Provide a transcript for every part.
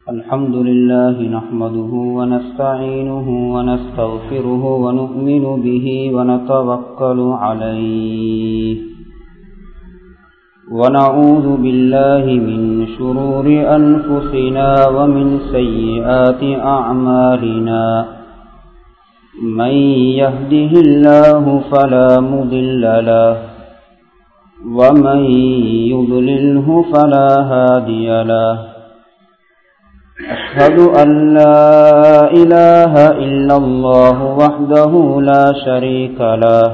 الحمد لله نحمده ونستعينه ونستغفره ونؤمن به ونتوكل عليه ونعوذ بالله من شرور أنفسنا ومن سيئات أعمالنا من يهده الله فلا مضل له ومن يضلله فلا هادي له أشهد أن لا إله إلا الله وحده لا شريك له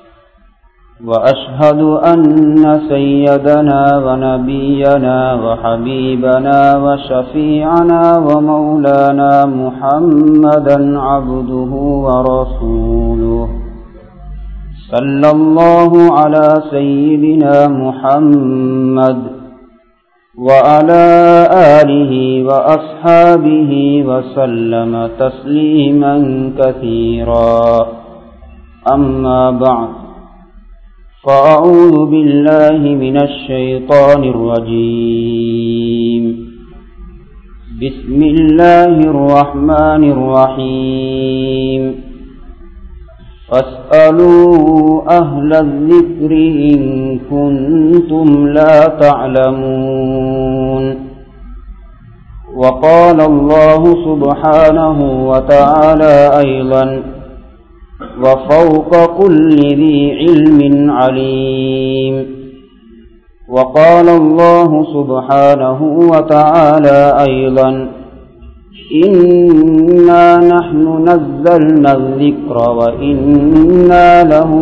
وأشهد أن سيدنا ونبينا وحبيبنا وشفيعنا ومولانا محمدا عبده ورسوله صلى الله على سيدنا محمد وعلى آله وأصحابه وسلم تسليما كثيرا أما بعد فأعوذ بالله من الشيطان الرجيم بسم الله الرحمن الرحيم فاسألوا أهل الذكر إن كنتم لا تعلمون وقال الله سبحانه وتعالى أيضا وفوق كل ذي علم عليم وقال الله سبحانه وتعالى أيضا إنا نحن نزلنا الذكر وإنا له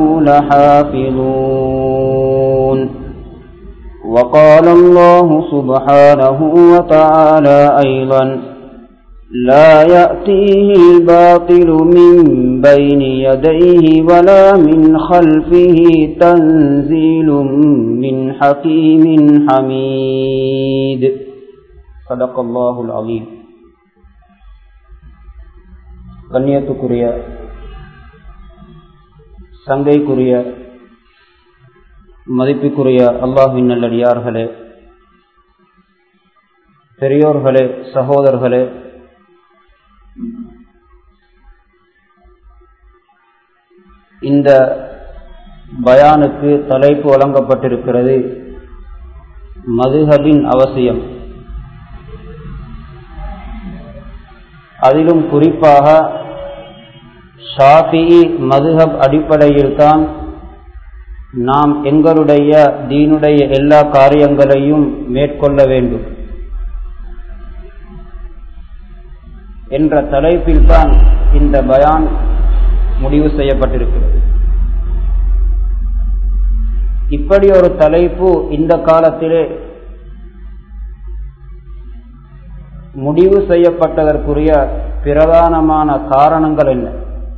لحافظون وقال الله سبحانه وتعالى أيضا لا يأتيه الباطل من بين يديه ولا من خلفه تنزيل من حكيم حميد صدق الله العظيم கண்ணியத்துக்குரிய சங்கைக்குரிய மதிப்புக்குரிய அல்லாஹின் நல்லடியார்களே பெரியோர்களே சகோதரர்களே இந்த பயானுக்கு தலைப்பு வழங்கப்பட்டிருக்கிறது மதுஹபின் அவசியம் அதிலும் குறிப்பாக ஷாஃபி மதுஹப் அடிப்படையில்தான் நாம் எங்களுடைய தீனுடைய எல்லா காரியங்களையும் மேற்கொள்ள வேண்டும் என்ற தலைப்பில்தான் இந்த பயான் முடிவு செய்யப்பட்டிருக்கிறது இப்படி ஒரு தலைப்பு இந்த காலத்திலே முடிவு செய்யப்பட்டதற்குரிய பிரதானமான காரணங்கள் என்ன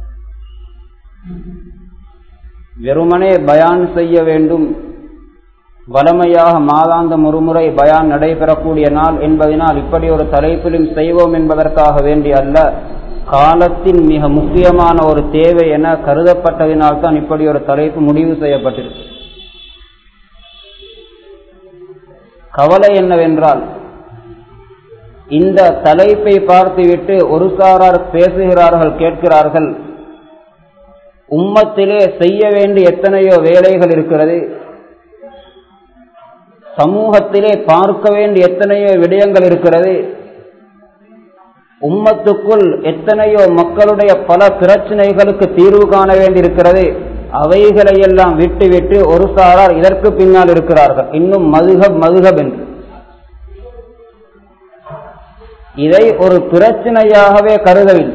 வெறுமனே பயான் செய்ய வேண்டும் வளமையாக மாதாந்தம் ஒருமுறை பயான் நடைபெறக்கூடிய நாள் என்பதனால் இப்படி ஒரு தலைப்பிலும் செய்வோம் என்பதற்காக வேண்டி அல்ல காலத்தின் மிக முக்கியமான ஒரு தேவை என கருதப்பட்டதினால் தான் இப்படி ஒரு தலைப்பு முடிவு செய்யப்பட்டிருக்கு கவலை என்னவென்றால் இந்த தலைப்பை பார்த்துவிட்டு ஒரு சாரார் பேசுகிறார்கள் கேட்கிறார்கள் உம்மத்திலே செய்ய வேண்டிய எத்தனையோ வேலைகள் இருக்கிறது சமூகத்திலே பார்க்க வேண்டிய எத்தனையோ விடயங்கள் இருக்கிறது உம்மத்துக்குள் எத்தனையோ மக்களுடைய பல பிரச்சனைகளுக்கு தீர்வு காண வேண்டியிருக்கிறது அவைகளை எல்லாம் விட்டு விட்டு ஒரு சாரார் இதற்கு பின்னால் இருக்கிறார்கள் இன்னும் மதுகப் மதுகப் என்று இதை ஒரு பிரச்சனையாகவே கருதவில்லை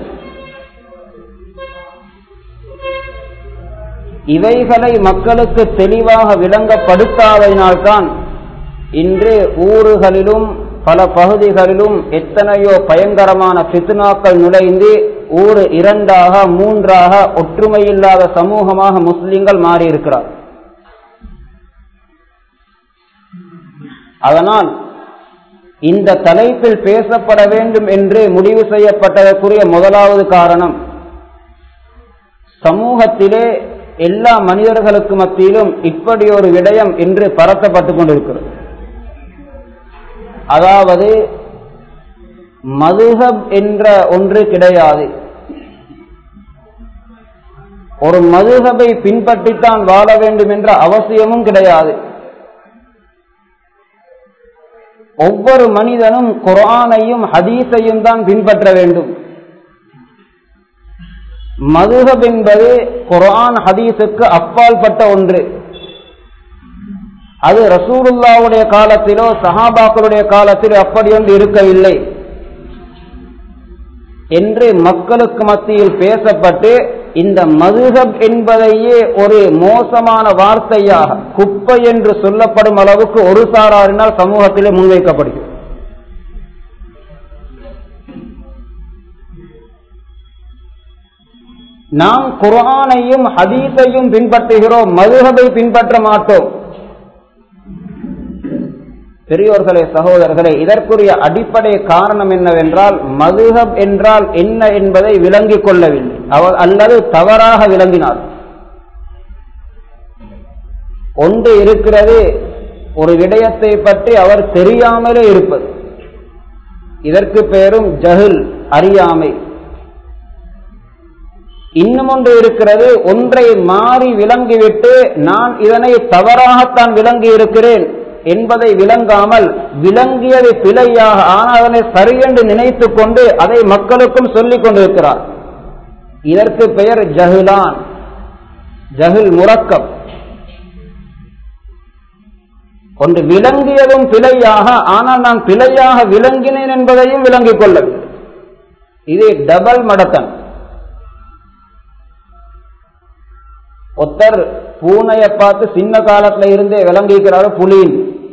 இவைகளை மக்களுக்கு தெளிவாக விளங்கப்படுத்தாததினால்தான் இன்று ஊறுகளிலும் பல பகுதிகளிலும் எத்தனையோ பயங்கரமான பித்னாக்கள் நுழைந்து ஊர் இரண்டாக மூன்றாக ஒற்றுமையில்லாத சமூகமாக முஸ்லிம்கள் மாறியிருக்கிறார் அதனால் இந்த தலைப்பில் பேசப்பட வேண்டும் என்று முடிவு செய்யப்பட்டதற்குரிய முதலாவது காரணம் சமூகத்திலே எல்லா மனிதர்களுக்கு மத்தியிலும் இப்படி ஒரு விடயம் என்று பரத்தப்பட்டுக் கொண்டிருக்கிறது அதாவது மதுஹப் என்ற ஒன்று கிடையாது ஒரு மதுஹபை பின்பற்றித்தான் வாழ வேண்டும் என்ற அவசியமும் கிடையாது ஒவ்வொரு மனிதனும் குரானையும் ஹதீஸையும் தான் பின்பற்ற வேண்டும் மதுஹப் என்பது குரான் ஹதீஸுக்கு அப்பால்பட்ட ஒன்று அது ரசூலுல்லாவுடைய காலத்திலோ சஹாபாக்களுடைய காலத்திலோ அப்படி ஒன்று இருக்கவில்லை என்று மக்களுக்கு மத்தியில் பேசப்பட்டு இந்த மதுஹப் என்பதையே ஒரு மோசமான வார்த்தையாக குப்பை என்று சொல்லப்படும் அளவுக்கு ஒரு சாராரினால் சமூகத்திலே முன்வைக்கப்படுகிறது நாம் குரானையும் ஹதீஸையும் பின்பற்றுகிறோம் மதுஹபை பின்பற்ற மாட்டோம் பெரியோர்களே சகோதரர்களே இதற்குரிய அடிப்படை காரணம் என்னவென்றால் மதுஹப் என்றால் என்ன என்பதை விளங்கிக் கொள்ளவில்லை அவர் அல்லது தவறாக விளங்கினார் ஒன்று இருக்கிறது ஒரு விடயத்தை பற்றி அவர் தெரியாமலே இருப்பது இதற்கு பெயரும் ஜஹில் அறியாமை இன்னும் ஒன்று இருக்கிறது ஒன்றை மாறி விளங்கிவிட்டு நான் இதனை தவறாகத்தான் விளங்கி இருக்கிறேன் என்பதை விளங்காமல் விளங்கியது பிழையாக ஆனால் அதனை சரியென்று நினைத்துக் கொண்டு அதை மக்களுக்கும் சொல்லிக் கொண்டிருக்கிறார் இதற்கு பெயர் ஜஹிலான் ஜஹில் முறக்கம் ஒன்று விளங்கியதும் பிழையாக ஆனால் நான் பிழையாக விளங்கினேன் என்பதையும் விளங்கிக் கொள்ளவில்லை இது டபுள் மடத்தன் ஒருத்தர் பூனையை பார்த்து சின்ன காலத்துல இருந்தே விளங்கிக்கிறாரு புலியின்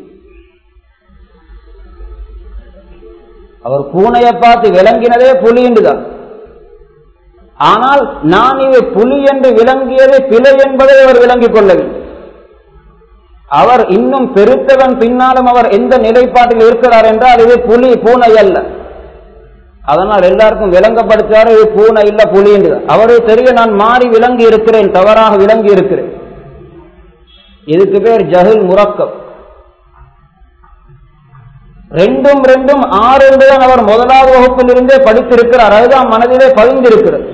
அவர் பூனையை பார்த்து விளங்கினதே புலின்னு தான் ஆனால் நான் இது புலி என்று விளங்கியது பிழை என்பதை அவர் விளங்கிக் கொள்ளவில்லை அவர் இன்னும் பெருத்தவன் பின்னாலும் அவர் எந்த நிலைப்பாட்டில் இருக்கிறார் என்றால் இது புலி பூனை அல்ல அதனால் எல்லாருக்கும் விளங்கப்படுத்தாரு இது பூனை இல்ல புலி என்று அவரே தெரிய நான் மாறி விளங்கி இருக்கிறேன் தவறாக விளங்கி இருக்கிறேன் இதுக்கு பேர் ஜஹில் முறக்கம் ரெண்டும் ரெண்டும் ஆறு என்றுதான் அவர் முதலாவது வகுப்பில் இருந்தே படித்திருக்கிறார் அதுதான் மனதிலே பதிந்திருக்கிறது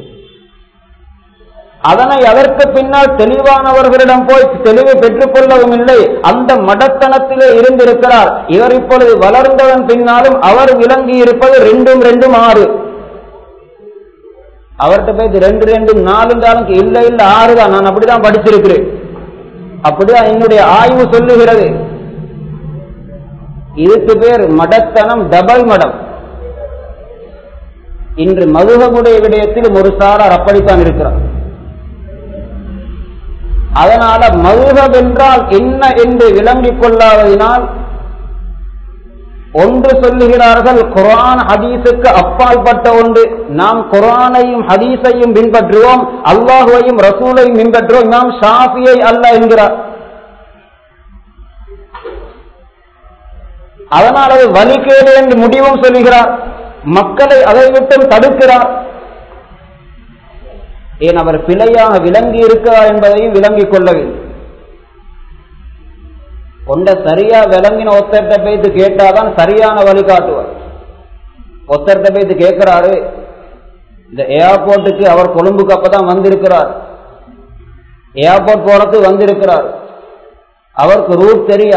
அதனை அதற்கு பின்னால் தெளிவானவர்களிடம் போய் தெளிவு பெற்றுக் கொள்ளவும் இல்லை அந்த மடத்தனத்திலே இருந்திருக்கிறார் இவர் இப்பொழுது வளர்ந்தவன் பின்னாலும் அவர் விளங்கி இருப்பது ரெண்டும் ரெண்டும் ஆறு அவர்கிட்ட போய் ரெண்டு ரெண்டும் நாலு நாளுக்கு இல்ல இல்ல ஆறு தான் நான் அப்படிதான் படிச்சிருக்கிறேன் அப்படிதான் என்னுடைய ஆய்வு சொல்லுகிறது இதுக்கு பேர் மடத்தனம் டபுள் மடம் இன்று மதுகமுடைய விடயத்தில் ஒரு சாரார் அப்படித்தான் இருக்கிறார் அதனால மதுகப் என்றால் என்ன என்று விளங்கிக் கொள்ளாததினால் ஒன்று சொல்லுகிறார்கள் குரான் ஹதீஸுக்கு அப்பாற்பட்ட ஒன்று நாம் குரானையும் ஹதீஸையும் பின்பற்றுவோம் அல்லாஹுவையும் ரசூலையும் பின்பற்றுவோம் இமாம் ஷாஃபியை அல்ல என்கிறார் அதனால் அது வலிகேடு என்று முடிவும் சொல்லுகிறார் மக்களை அதை விட்டும் தடுக்கிறார் ஏன் அவர் பிழையாக விளங்கி இருக்கிறார் என்பதையும் விளங்கிக் கொள்ளவில்லை ஒன்றை சரியா விளங்கின ஒத்தர்கிட்ட போய்த்து கேட்டாதான் சரியான வழிகாட்டுவார் ஒத்தர்கிட்ட போய்த்து கேட்கிறாரு இந்த ஏர்போர்ட்டுக்கு அவர் கொழும்புக்கு அப்பதான் வந்திருக்கிறார் ஏர்போர்ட் போறது வந்திருக்கிறார் அவருக்கு ரூட் தெரியா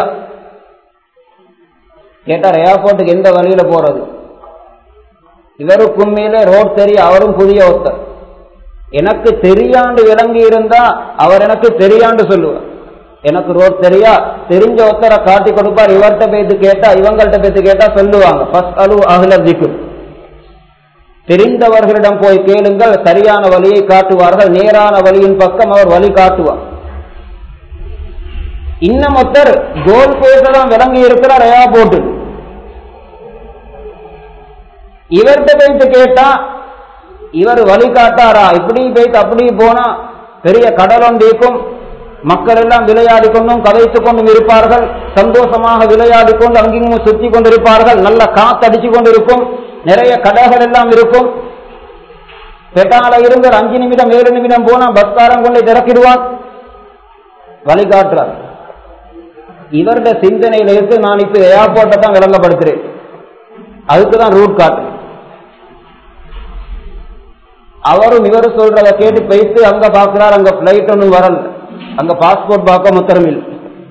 கேட்டார் ஏர்போர்ட்டுக்கு எந்த வழியில போறது இவருக்கு உண்மையிலே ரோட் தெரிய அவரும் புதிய ஒருத்தர் எனக்கு தெரியாண்டு விளங்கி இருந்தா அவர் எனக்கு தெரியாண்டு சொல்லுவார் எனக்கு ரோட் தெரியா தெரிஞ்ச ஒருத்தரை காட்டி கொடுப்பார் இவர்கிட்ட பேத்து கேட்டா இவங்கள்ட்ட பேத்து கேட்டா சொல்லுவாங்க ஃபர்ஸ்ட் அலு அகலதிக்கும் தெரிந்தவர்களிடம் போய் கேளுங்கள் சரியான வழியை காட்டுவார்கள் நேரான வழியின் பக்கம் அவர் வழி காட்டுவார் இன்னும் ஒருத்தர் கோல் பேசலாம் விளங்கி இருக்கிறார் ஏர்போர்ட்டு இவர்கிட்ட போயிட்டு கேட்டா இவர் வழி காட்டாரா இப்படி போயிட்டு அப்படி போனா பெரிய கடல் ஒன்றிருக்கும் மக்கள் எல்லாம் விளையாடி கொண்டும் கதைத்துக் கொண்டும் இருப்பார்கள் சந்தோஷமாக விளையாடி கொண்டு அங்கிங்கும் சுத்தி கொண்டிருப்பார்கள் நல்ல காத்தடிச்சு கொண்டிருக்கும் நிறைய கடைகள் எல்லாம் இருக்கும் பெட்டால இருந்து ஒரு அஞ்சு நிமிடம் ஏழு நிமிடம் போனா பஸ்காரம் கொண்டு திறக்கிடுவான் வழிகாட்டுறார் இவருடைய சிந்தனையில இருந்து நான் இப்ப ஏர்போர்ட்டை தான் விளங்கப்படுத்துறேன் அதுக்கு தான் ரூட் காட்டு அவரும் இவர் சொல்றத கேட்டு போயிட்டு அங்க பாக்குறார் அங்க பிளைட் ஒன்றும் வரல அங்க பாஸ்போர்ட் பார்க்க முத்திரம் இல்லை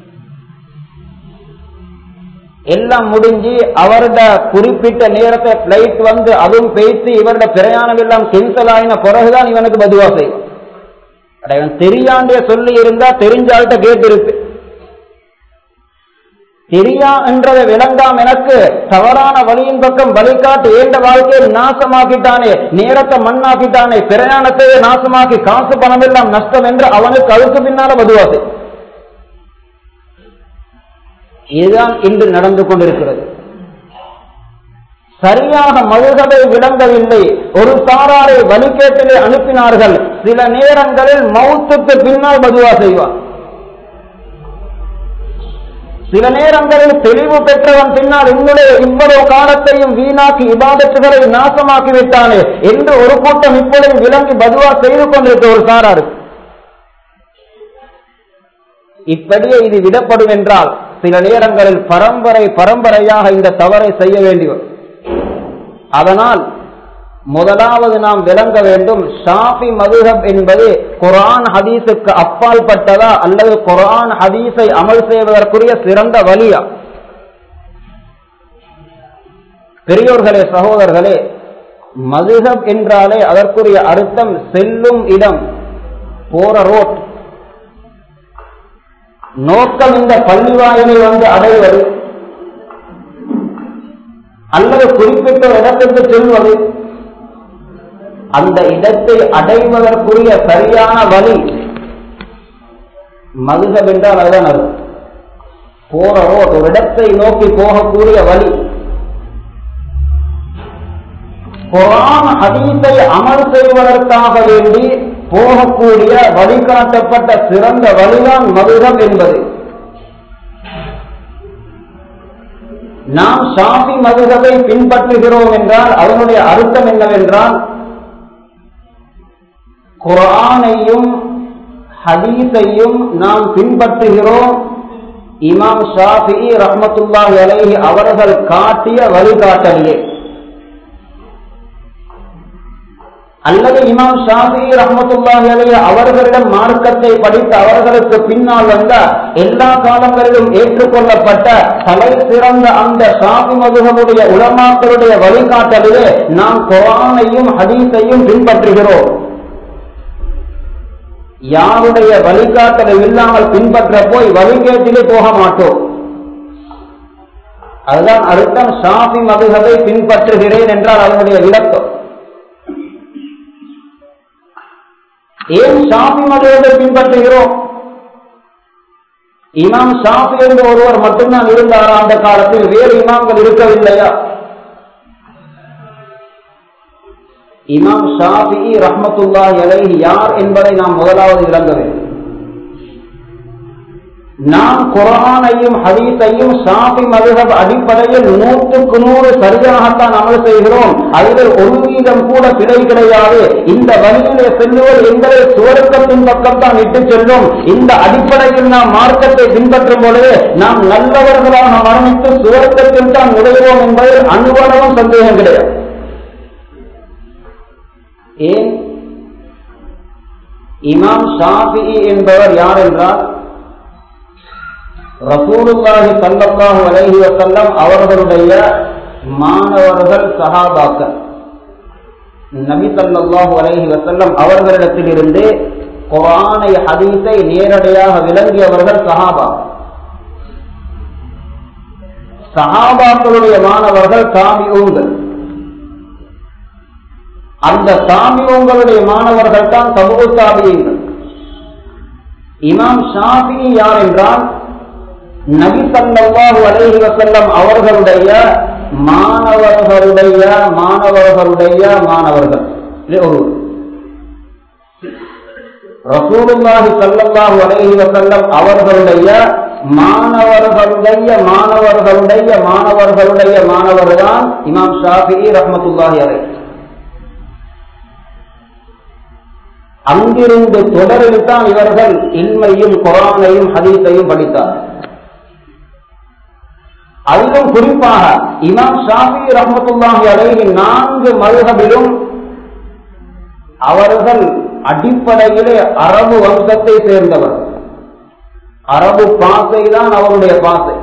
எல்லாம் முடிஞ்சு அவரோட குறிப்பிட்ட நேரத்தை பிளைட் வந்து அதுவும் பேசி இவரோட பிரயாணம் எல்லாம் கேன்சல் ஆகின பிறகுதான் இவனுக்கு பதுவா செய்வான் அட இவன் தெரியாண்டே சொல்லி இருந்தா தெரிஞ்சால்கிட்ட கேட்டு இருக்கு தெரியா என்றதை விளங்காம எனக்கு தவறான வழியின் பக்கம் வழிகாட்டு ஏண்ட வாழ்க்கையை நாசமாக்கிட்டானே நேரத்தை மண்ணாக்கிட்டானே பிரயாணத்தையே நாசமாக்கி காசு பணம் எல்லாம் நஷ்டம் என்று அவனுக்கு அதுக்கு பின்னால பதுவாசை இதுதான் இன்று நடந்து கொண்டிருக்கிறது சரியாக மதுகதை விளங்கவில்லை ஒரு சாராரை வழிகேட்டிலே அனுப்பினார்கள் சில நேரங்களில் மௌத்துக்கு பின்னால் பதுவா செய்வார் சில நேரங்களில் தெளிவு பெற்றவன் பின்னால் என்னுடைய இவ்வளவு காலத்தையும் வீணாக்கி இபாதத்துகளை நாசமாக்கி விட்டானே என்று ஒரு கூட்டம் இப்பொழுது விளங்கி பதுவா செய்து கொண்டிருக்க ஒரு சாராரு இப்படியே இது விடப்படும் என்றால் சில நேரங்களில் பரம்பரை பரம்பரையாக இந்த தவறை செய்ய வேண்டியவர் அதனால் முதலாவது நாம் விளங்க வேண்டும் ஷாஃபி மதுஹப் என்பது குரான் ஹதீஸுக்கு அப்பால் பட்டதா அல்லது குரான் ஹதீஸை அமல் செய்வதற்குரிய சிறந்த வழியா பெரியோர்களே சகோதரர்களே மதுஹப் என்றாலே அதற்குரிய அர்த்தம் செல்லும் இடம் போற ரோட் நோக்கம் இந்த பள்ளி வாயிலை வந்து அடைவது அல்லது குறிப்பிட்ட ஒரு இடத்திற்கு செல்வது அந்த இடத்தை அடைவதற்குரிய சரியான வழி மதுகம் என்றால் அதுதான் அது போற ரோட் ஒரு இடத்தை நோக்கி போகக்கூடிய வழி குரான் ஹதீஸை அமல் செய்வதற்காக வேண்டி போகக்கூடிய வழிகாட்டப்பட்ட சிறந்த வழிதான் மதுரம் என்பது நாம் ஷாஃபி மதுகவை பின்பற்றுகிறோம் என்றால் அதனுடைய அர்த்தம் என்னவென்றால் குரானையும் ஹதீஸையும் நாம் பின்பற்றுகிறோம் இமாம் ஷாஃபி ரஹமத்துல்லாஹி அலைஹி அவர்கள் காட்டிய வழிகாட்டலையே அல்லது இமாம் ஷாஃபி ரஹமத்துல்லாஹி அலைஹி அவர்களிடம் மார்க்கத்தை படித்து அவர்களுக்கு பின்னால் வந்த எல்லா காலங்களிலும் ஏற்றுக்கொள்ளப்பட்ட தலை சிறந்த அந்த ஷாஃபி மதுகமுடைய உலமாக்களுடைய வழிகாட்டலிலே நாம் குரானையும் ஹதீஸையும் பின்பற்றுகிறோம் யாருடைய வழிகாட்டலை இல்லாமல் பின்பற்ற போய் வழிகேட்டிலே போக மாட்டோம் அதுதான் அர்த்தம் ஷாஃபி மதுகவை பின்பற்றுகிறேன் என்றால் அதனுடைய விளக்கம் ஏன் ஷாஃபி மதுகவை பின்பற்றுகிறோம் இமாம் ஷாஃபி என்று ஒருவர் மட்டும்தான் இருந்தாரா அந்த காலத்தில் வேறு இமாம்கள் இருக்கவில்லையா இமாம் ஷாஃபி ரஹமத்துல்லா அலைஹி யார் என்பதை நாம் முதலாவது விளங்க வேண்டும் நாம் குரானையும் ஹதீஸையும் ஷாஃபி மதுகப் அடிப்படையில் நூற்றுக்கு நூறு சரியாகத்தான் அமல் செய்கிறோம் அதில் ஒரு வீதம் கூட பிழை கிடையாது இந்த வழியிலே செல்லுவது எங்களை சுவருக்கத்தின் பக்கம் தான் இட்டு செல்லும் இந்த அடிப்படையில் நாம் மார்க்கத்தை பின்பற்றும் பொழுது நாம் நல்லவர்களாக மரணித்து சுவருக்கத்தில் தான் நுழைவோம் என்பதில் அனுபவம் சந்தேகம் கிடையாது ஏன் இமாம் ஷாஃபி என்பவர் யார் என்றால் ரசூலுல்லாஹி சல்லல்லாஹு அலைஹி வஸல்லம் அவர்களுடைய மாணவர்கள் சஹாபாக்கள் நபி சல்லல்லாஹு அலைஹி வஸல்லம் அவர்களிடத்திலிருந்து குரானை ஹதீஸை நேரடியாக விளங்கியவர்கள் சஹாபா சஹாபாக்களுடைய மாணவர்கள் தாபியூங்கள் அந்த தாபியூங்களுடைய மாணவர்கள் தான் சமூக தாபியங்கள் இமாம் ஷாஃபி யார் என்றால் நபி சல்லாஹு அலைஹி வசல்லம் அவர்களுடைய மாணவர்களுடைய மாணவர்களுடைய மாணவர்கள் ஒரு ரசூலுல்லாஹி சல்லல்லாஹு அலைஹி வசல்லம் அவர்களுடைய மாணவர்களுடைய மாணவர்களுடைய மாணவர்களுடைய மாணவர் தான் இமாம் ஷாஃபி ரஹமத்துல்லாஹி அலை அங்கிருந்து தொடரில் தான் இவர்கள் இன்மையும் குரானையும் ஹதீஸையும் படித்தார்கள் அதிலும் குறிப்பாக இமாம் ஷாஃபி ரஹமத்துல்லாஹி அலைஹி நான்கு மதுஹபிலும் அவர்கள் அடிப்படையிலே அரபு வம்சத்தை சேர்ந்தவர் அரபு பாசை தான் அவருடைய பாசை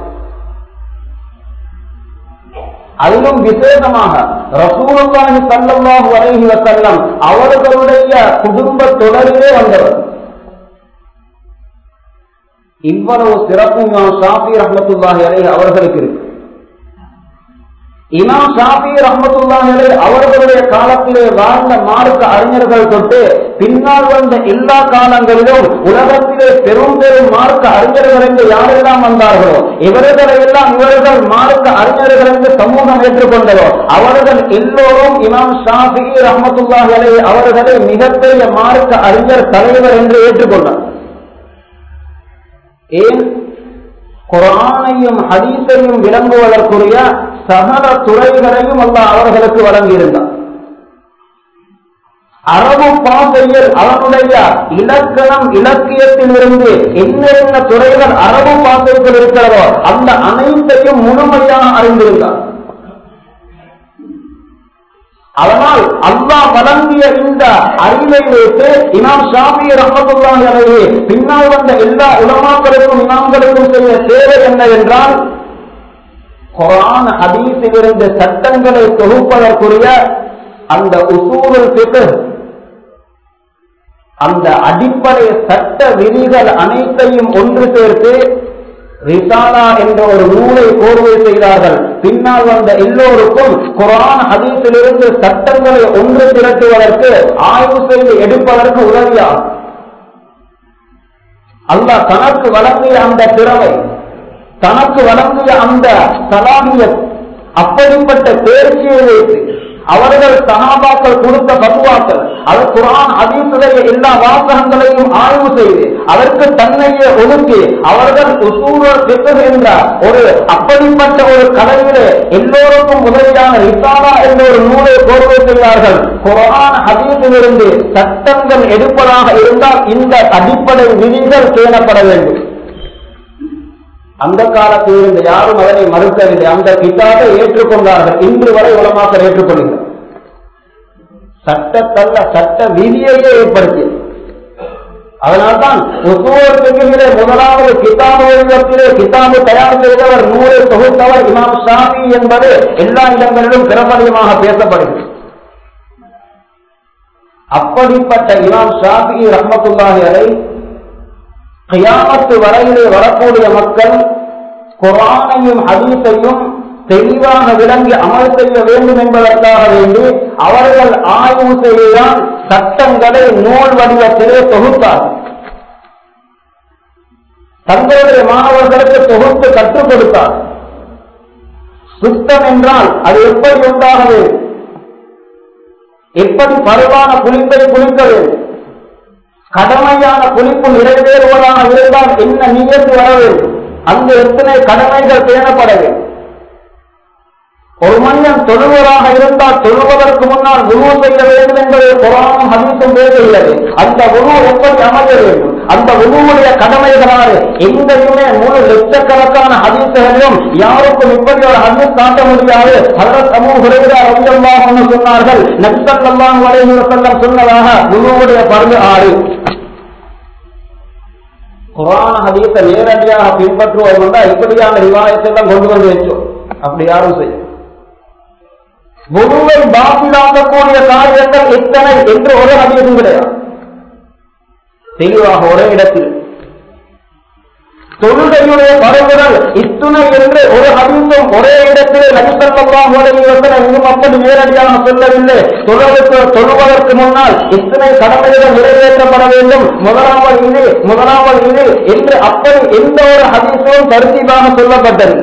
அதிலும் விசேஷமாக ரசூலுல்லாஹி ஸல்லல்லாஹு அலைஹி வஸல்லம் அவர்களுடைய குடும்ப தொடரிலே வந்தவர் இவ்வளவு சிறப்பு இமாம் ஷாஃபி ரஹ்மத்துல்லாஹி அலைஹி அவர்களுக்கு இருக்கு இமாம் ஷாஃபி ரஹ்மத்துல்லாஹி அலைஹி அவர்களுடைய காலத்திலே வாழ்ந்த மார்க்க அறிஞர்கள் தொட்டு பின்னால் வந்த எல்லா காலங்களிலும் உலகத்திலே பெரும் பெரும் மார்க்க அறிஞர்கள் என்று யாரெல்லாம் வந்தார்களோ இவர்களை எல்லாம் இவர்கள் மார்க்க அறிஞர்கள் என்று சமூகம் ஏற்றுக்கொண்டதோ அவர்கள் எல்லோரும் இமாம் ஷாஃபி ரஹ்மத்துல்லாஹி அலைஹி அவர்களை மிகப்பெரிய மார்க்க அறிஞர் தலைவர் என்று ஏற்றுக்கொண்டார் ஏன் குரானையும் ஹதீஸையும் விளங்குவதற்குரிய சகல துறைகளையும் அல்ல அவர்களுக்கு வழங்கியிருந்தார் அரபு பாசையில் அவனுடைய இலக்கணம் இலக்கியத்தில் இருந்து என்னென்ன துறைகள் அரபு பாசைக்குள் இருக்கிறதோ அந்த அனைத்தையும் முழுமையாக அறிந்திருந்தார் அதனால் அல்லாஹ் வழங்கிய இந்த அறிவை வைத்து இமாம் ஷாபி ரஹமத்துல்லாஹி அலைஹி பின்னால் வந்த எல்லா உலமாக்களுக்கும் இமாம்களுக்கும் செய்ய தேவை என்ன என்றால் குரான் ஹதீஸில் இருந்த சட்டங்களை தொகுப்பதற்குரிய அந்த உசூருல் ஃபிக்ஹ் அந்த அடிப்படை சட்ட விதிகள் அனைத்தையும் ஒன்று சேர்த்து ரிசாலா என்ற ஒரு நூலை கோர்வை செய்தார்கள் பின்னால் வந்த எல்லோருக்கும் குரான் ஹதீஸிலிருந்து சட்டங்களை ஒன்று திரட்டுவதற்கு ஆய்வு செய்து எடுப்பதற்கு உதவியாகும் அல்லாஹ் தனக்கு வழங்கிய அந்த திறமை தனக்கு வழங்கிய அந்த சலாமிய அப்படிப்பட்ட தேர்ச்சியை வைத்து அவர்கள் சகாபாக்கள் கொடுத்த பதுவாக்கள் அவர் குரான் அதீசுடைய எல்லா வாசகங்களையும் ஆய்வு செய்து அதற்கு தன்னையே ஒதுக்கி அவர்கள் உசூரர் என்ற ஒரு அப்படிப்பட்ட ஒரு கலையிலே எல்லோருக்கும் உதவியான ரிசாலா என்ற ஒரு நூலை கோர்வை செய்தார்கள் குரான் ஹதீஸிலிருந்து சட்டங்கள் எடுப்பதாக இருந்தால் இந்த அடிப்படை விதிகள் பேணப்பட வேண்டும் அந்த காலத்தில் இருந்த யாரும் அதனை மறுக்கவில்லை அந்த கிதாபை ஏற்றுக்கொண்டார்கள் இன்று வரை உலமாக்கள் ஏற்றுக்கொள்கிறார் சட்டத்தல்ல சட்ட விதியையே ஏற்படுத்தி அதனால்தான் ஒவ்வொரு முதலாவது கிதாபு வடிவத்திலே கிதாபு தயார் செய்தவர் நூலை தொகுத்தவர் இமாம் ஷாஃபி என்பது எல்லா இடங்களிலும் பிரபலியமாக பேசப்படுகிறது அப்படிப்பட்ட இமாம் ஷாஃபி ரஹமத்துல்லாஹி அலை கியாமத்து வரையிலே வரக்கூடிய மக்கள் குரானையும் ஹதீஸையும் தெளிவாக விளங்கி அமல் செய்ய வேண்டும் என்பதற்காக வேண்டி அவர்கள் ஆய்வு செய்துதான் சட்டங்களை நூல் வடிவத்திலே தொகுத்தார் தங்களுடைய மாணவர்களுக்கு தொகுத்து கற்றுக் கொடுத்தார் சுத்தம் என்றால் அது எப்படி உண்டாக வேண்டும் எப்படி பருவான குளிப்பை குளிக்க வேண்டும் கடமையான குளிப்பு நிறைவேறுவதாக இருந்தால் என்ன நியத்து வர வேண்டும் அங்கு எத்தனை கடமைகள் பேணப்பட வேண்டும் ஒரு மனிதன் தொழுவதாக இருந்தால் தொழுவதற்கு முன்னால் குரு செய்ய வேண்டும் என்பதை குரானும் ஹதீஸும் பேசுகிறது அந்த குரு எப்படி அமைய வேண்டும் அந்த குருவுடைய கடமைகளால் எங்கேயுமே முழு லட்சக்கணக்கான ஹதீசுகளிலும் யாருக்கும் இப்படி ஒரு ஹதீஸ் காட்ட முடியாது அதற்கு சமூக குறைவாக ரவியல்லாஹ் சொன்னார்கள் நபிசல்லாம் வரைவு செல்லம் சொன்னதாக குருவுடைய பருவு ஆறு குரான ஹதீஸை நேரடியாக பின்பற்றுவோம் என்றால் இப்படியான ரிவாயத்தெல்லாம் கொண்டு வந்து வச்சோம் அப்படி யாரும் செய்யும் முழுவை பாத்திலாக்கக்கூடிய காரியங்கள் எத்தனை என்று ஒரு ஹதீஸும் கிடையாது தெளிவாக ஒரே இடத்தில் தொழுகையுடைய பரவுதல் இத்துணை என்று ஒரு ஹதீஸும் ஒரே இடத்திலே நபிசல்லாம் இன்னும் அப்படி நேரடியாக சொல்லவில்லை தொழுவதற்கு தொழுவதற்கு முன்னால் இத்தனை கடமைகள் நிறைவேற்றப்பட வேண்டும் முதலாவது இது முதலாவது இது என்று அப்படி எந்த ஒரு ஹதீஸும் தருத்தீபாக சொல்லப்பட்டது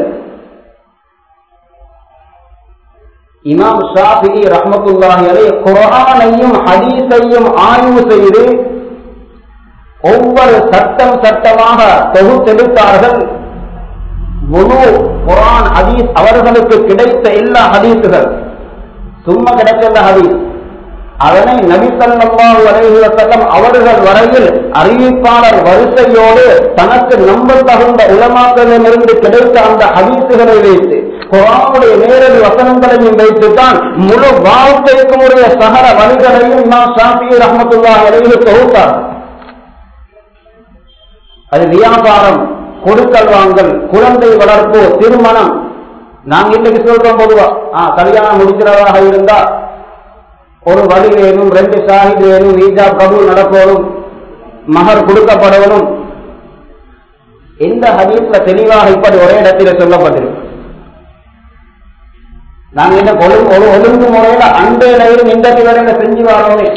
இமாம் ஷாஃபி ரஹமத்துல்லாஹி அலை குரானையும் ஹதீஸையும் ஆய்வு செய்து ஒவ்வொரு சட்டம் சட்டமாக தொகுத்தெடுத்தார்கள் முழு குரான் ஹதீஸ் அவர்களுக்கு கிடைத்த எல்லா ஹதீஸுகள் சும்மா கிடைச்ச ஹதீஸ் அதனை நபிசல்லாஹு அலைஹி வஸல்லம் அவர்கள் வரையில் அறிவிப்பாளர் வரிசையோடு தனக்கு நம்ப தகுந்த உலமாக்களிடமிருந்து கிடைத்த அந்த ஹதீசுகளை வைத்து குரானுடைய நேரடி வசனங்களையும் வைத்துத்தான் முழு வாழ்க்கைக்கும் உடைய சகல வழிகளையும் இமாம் ஷாஃபி ரஹமத்துல்லாஹி அலைஹி தொகுத்தார் அது வியாபாரம் கொடுக்கல் வாங்கல் குழந்தை வளர்ப்பு திருமணம் நாங்க இன்னைக்கு சொல்றோம் பொதுவா ஆ கல்யாணம் முடிக்கிறதாக இருந்தா ஒரு வழி வேணும் ரெண்டு ஷாஹித் வேணும் ஈஜா கபூல் நடக்கணும் மகர் கொடுக்கப்படணும் எந்த ஹதீஸ்ல தெளிவாக இப்படி ஒரே இடத்துல சொல்லப்பட்டிருக்கு நாங்க என்ன ஒழுங்கு ஒரு ஒழுங்கு முறையில அண்டையிலும் இன்றைக்கு வரையில செஞ்சு வரோமே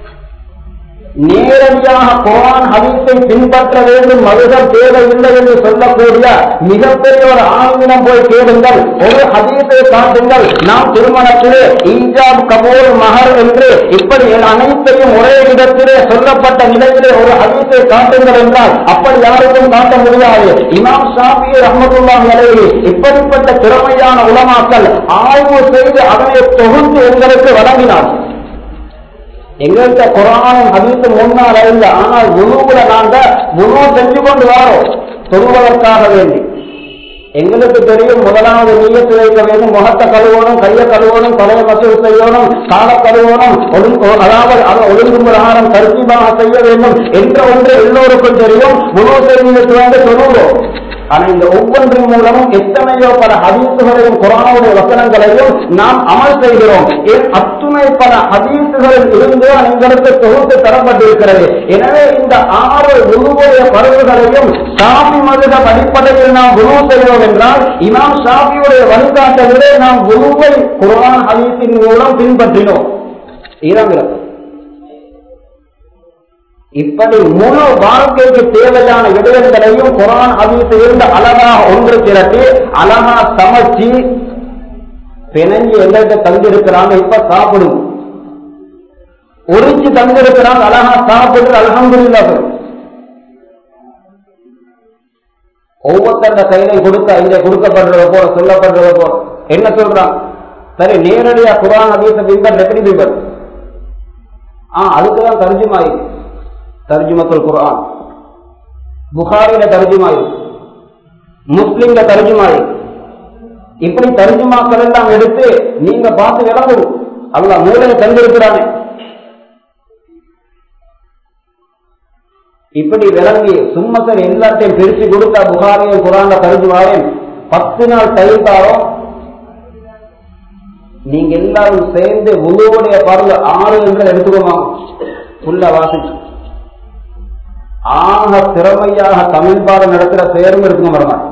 நேரடியாக குரான் ஹதீஸை பின்பற்ற வேண்டும் மதுகம் தேவையில்லை என்று சொல்லக்கூடிய மிகப்பெரிய ஒரு ஆங்கிலம் போய் கேளுங்கள் ஒரு ஹதீஸை காட்டுங்கள் நாம் திருமணத்திலே ஈஜாப் கபூல் மகர் என்று இப்படி அனைத்தையும் ஒரே இடத்திலே சொல்லப்பட்ட நிலையிலே ஒரு ஹதீஸை காட்டுங்கள் என்றால் அப்படி யாருக்கும் காட்ட முடியாது இமாம் ஷாஃபி ரஹமத்துல்லா நிலையில் இப்படிப்பட்ட திறமையான உலமாக்கள் ஆய்வு செய்து அதனை தொகுத்து எங்களுக்கு வழங்கினார் எங்கள்கிட்ட குரானும் ஹதீத்து முன்னால் இல்லை ஆனால் குருவுல நாங்க குரு செஞ்சு கொண்டு வாரோம் சொல்வதற்காக வேண்டி எங்களுக்கு தெரியும் முதலாவது நீயத்து வைக்க வேண்டும் முகத்தை கழுவணும் கையை கழுவணும் தலையை மசூல் செய்யணும் கால கழுவணும் ஒழுங்கு அதாவது அதை ஒழுங்கு பிரகாரம் தரிசிமாக செய்ய வேண்டும் என்ற ஒன்று எல்லோருக்கும் தெரியும் குரு செய்வதற்கு வந்து சொல்லுவோம் ஆனா இந்த ஒவ்வொன்றின் மூலமும் எத்தனையோ பல ஹதீசுகளையும் குரானுடைய வசனங்களையும் நாம் அமல் செய்கிறோம் ஏன் அத்துணை பல ஹதீசுகளில் இருந்து எங்களுக்கு தொகுத்து தரப்பட்டிருக்கிறது எனவே இந்த ஆறு குருவுடைய பருவுகளையும் சாமி மதுகம் அடிப்படையில் நாம் குரு செய்வோம் என்றால் இமாம் ஷாஃபியுடைய வழிகாட்டலிலே நாம் குருவை குரான் ஹதீஸின் மூலம் பின்பற்றினோம் ஈரங்கிலம் இப்படி முழு வாழ்க்கைக்கு தேவையான விடயங்களையும் குரான் ஹதீஸ் இருந்து அழகா ஒன்று திரட்டி அழகா சமைச்சு பிணைஞ்சு எங்கள்கிட்ட தந்திருக்கிறாங்க இப்ப சாப்பிடும் உரிச்சு தந்திருக்கிறாங்க அழகா சாப்பிட்டு அலகம்புரில்லா ஒவ்வொருத்தர கையில கொடுக்க இங்க கொடுக்கப்படுறத போல சொல்லப்படுறத போல என்ன சொல்றான் சரி நேரடியா குரான் ஹதீஸ பின்பற்ற எப்படி பின்பற்ற ஆ அதுக்குதான் தர்ஜுமாயி தர்ஜுமத்துல் குரான் புகாரில தர்ஜுமாயி முஸ்லிம்ல தர்ஜுமாயி இப்படி தர்ஜுமாக்கள் எல்லாம் எடுத்து நீங்க பார்த்து விளங்கும் அல்ல மூலையை தந்திருக்கிறானே இப்படி விளங்கி சும்மசர் எல்லாத்தையும் பிரிச்சு கொடுத்தா புகாரையும் குரான்ல தருஜுமாவையும் பத்து நாள் டைம் தாரோம் நீங்க எல்லாரும் சேர்ந்து உங்களுடைய பருவ ஆறு என்று எடுத்துக்கோமா உள்ள வாசிச்சு ஆக திறமையாக தமிழ் பாடம் நடத்துற சேரும் இருக்குங்க வரமாட்டேன்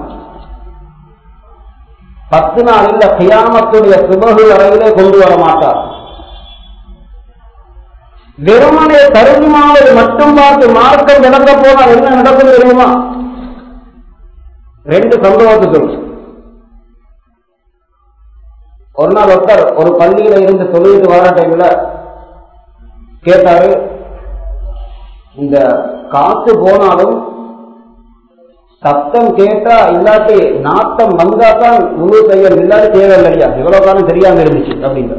பத்து நாள் இல்ல கியாமத்துடைய சுபகு வரையிலே கொண்டு வர மாட்டார் வெறுமனே தருமாவை மட்டும் பார்த்து மார்க்கம் விளங்க போனால் என்ன நடக்கும் தெரியுமா ரெண்டு சம்பவத்துக்கு ஒரு நாள் ஒருத்தர் ஒரு பள்ளியில இருந்து தொழுவிட்டு வர டைம்ல கேட்டாரு இந்த காத்து போனாலும் சத்தம் கேட்டா இல்லாட்டி நாட்டம் வந்தா தான் முழு செய்யணும் இல்லாட்டி தேவையில்லை இல்லையா இவ்வளவு காலம் தெரியாம இருந்துச்சு அப்படின்ற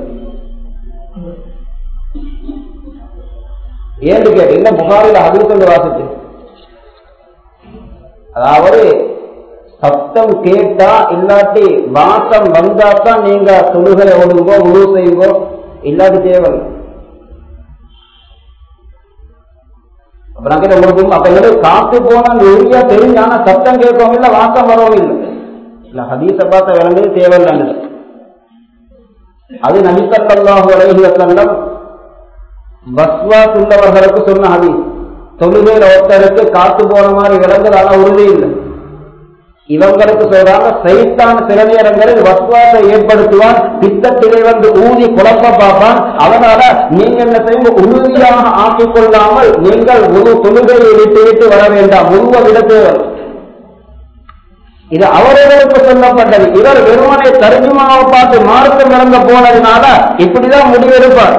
ஏன்னு கேட்டு இல்ல புகாரில அதிர்கொண்டு வாசிச்சு அதாவது சத்தம் கேட்டா இல்லாட்டி வாசம் வந்தா தான் நீங்க தொழுகளை ஓடுங்கோ முழு செய்வோ இல்லாட்டி தேவையில்லை அப்புறம் கிட்ட உங்களுக்கு அப்ப எங்களுக்கு காத்து போனா உறுதியா தெரிஞ்சு ஆனா சத்தம் கேட்கவும் இல்லை வாசம் வரவும் இல்லை இல்ல ஹதீச பார்த்த விளங்குது தேவையில்லைன்னு அது நபிசல்லாஹு அலைஹி வசல்லம் பஸ்வாஸ் உள்ளவர்களுக்கு சொன்ன ஹதீஸ் தொழுகையில ஒருத்தருக்கு காத்து போன மாதிரி விளங்குது ஆனா உறுதி இல்லை இவங்களுக்கு சொல்றாங்க சைத்தான் சில நேரங்களில் வஸ்வாசை ஏற்படுத்துவான் பித்தத்திலே வந்து ஊதி குழப்ப பார்ப்பான் அதனால நீங்க என்ன செய்யும் உறுதியாக ஆக்கிக் கொள்ளாமல் நீங்கள் ஒரு தொழுகையை விட்டு விட்டு வர வேண்டாம் உருவ விடத்தேவர் இது அவர்களுக்கு சொல்லப்பட்டது இவர் வெறுமனை தர்ஜுமாவை பார்த்து மார்க்கம் இறங்க போனதுனால இப்படிதான் முடிவெடுப்பார்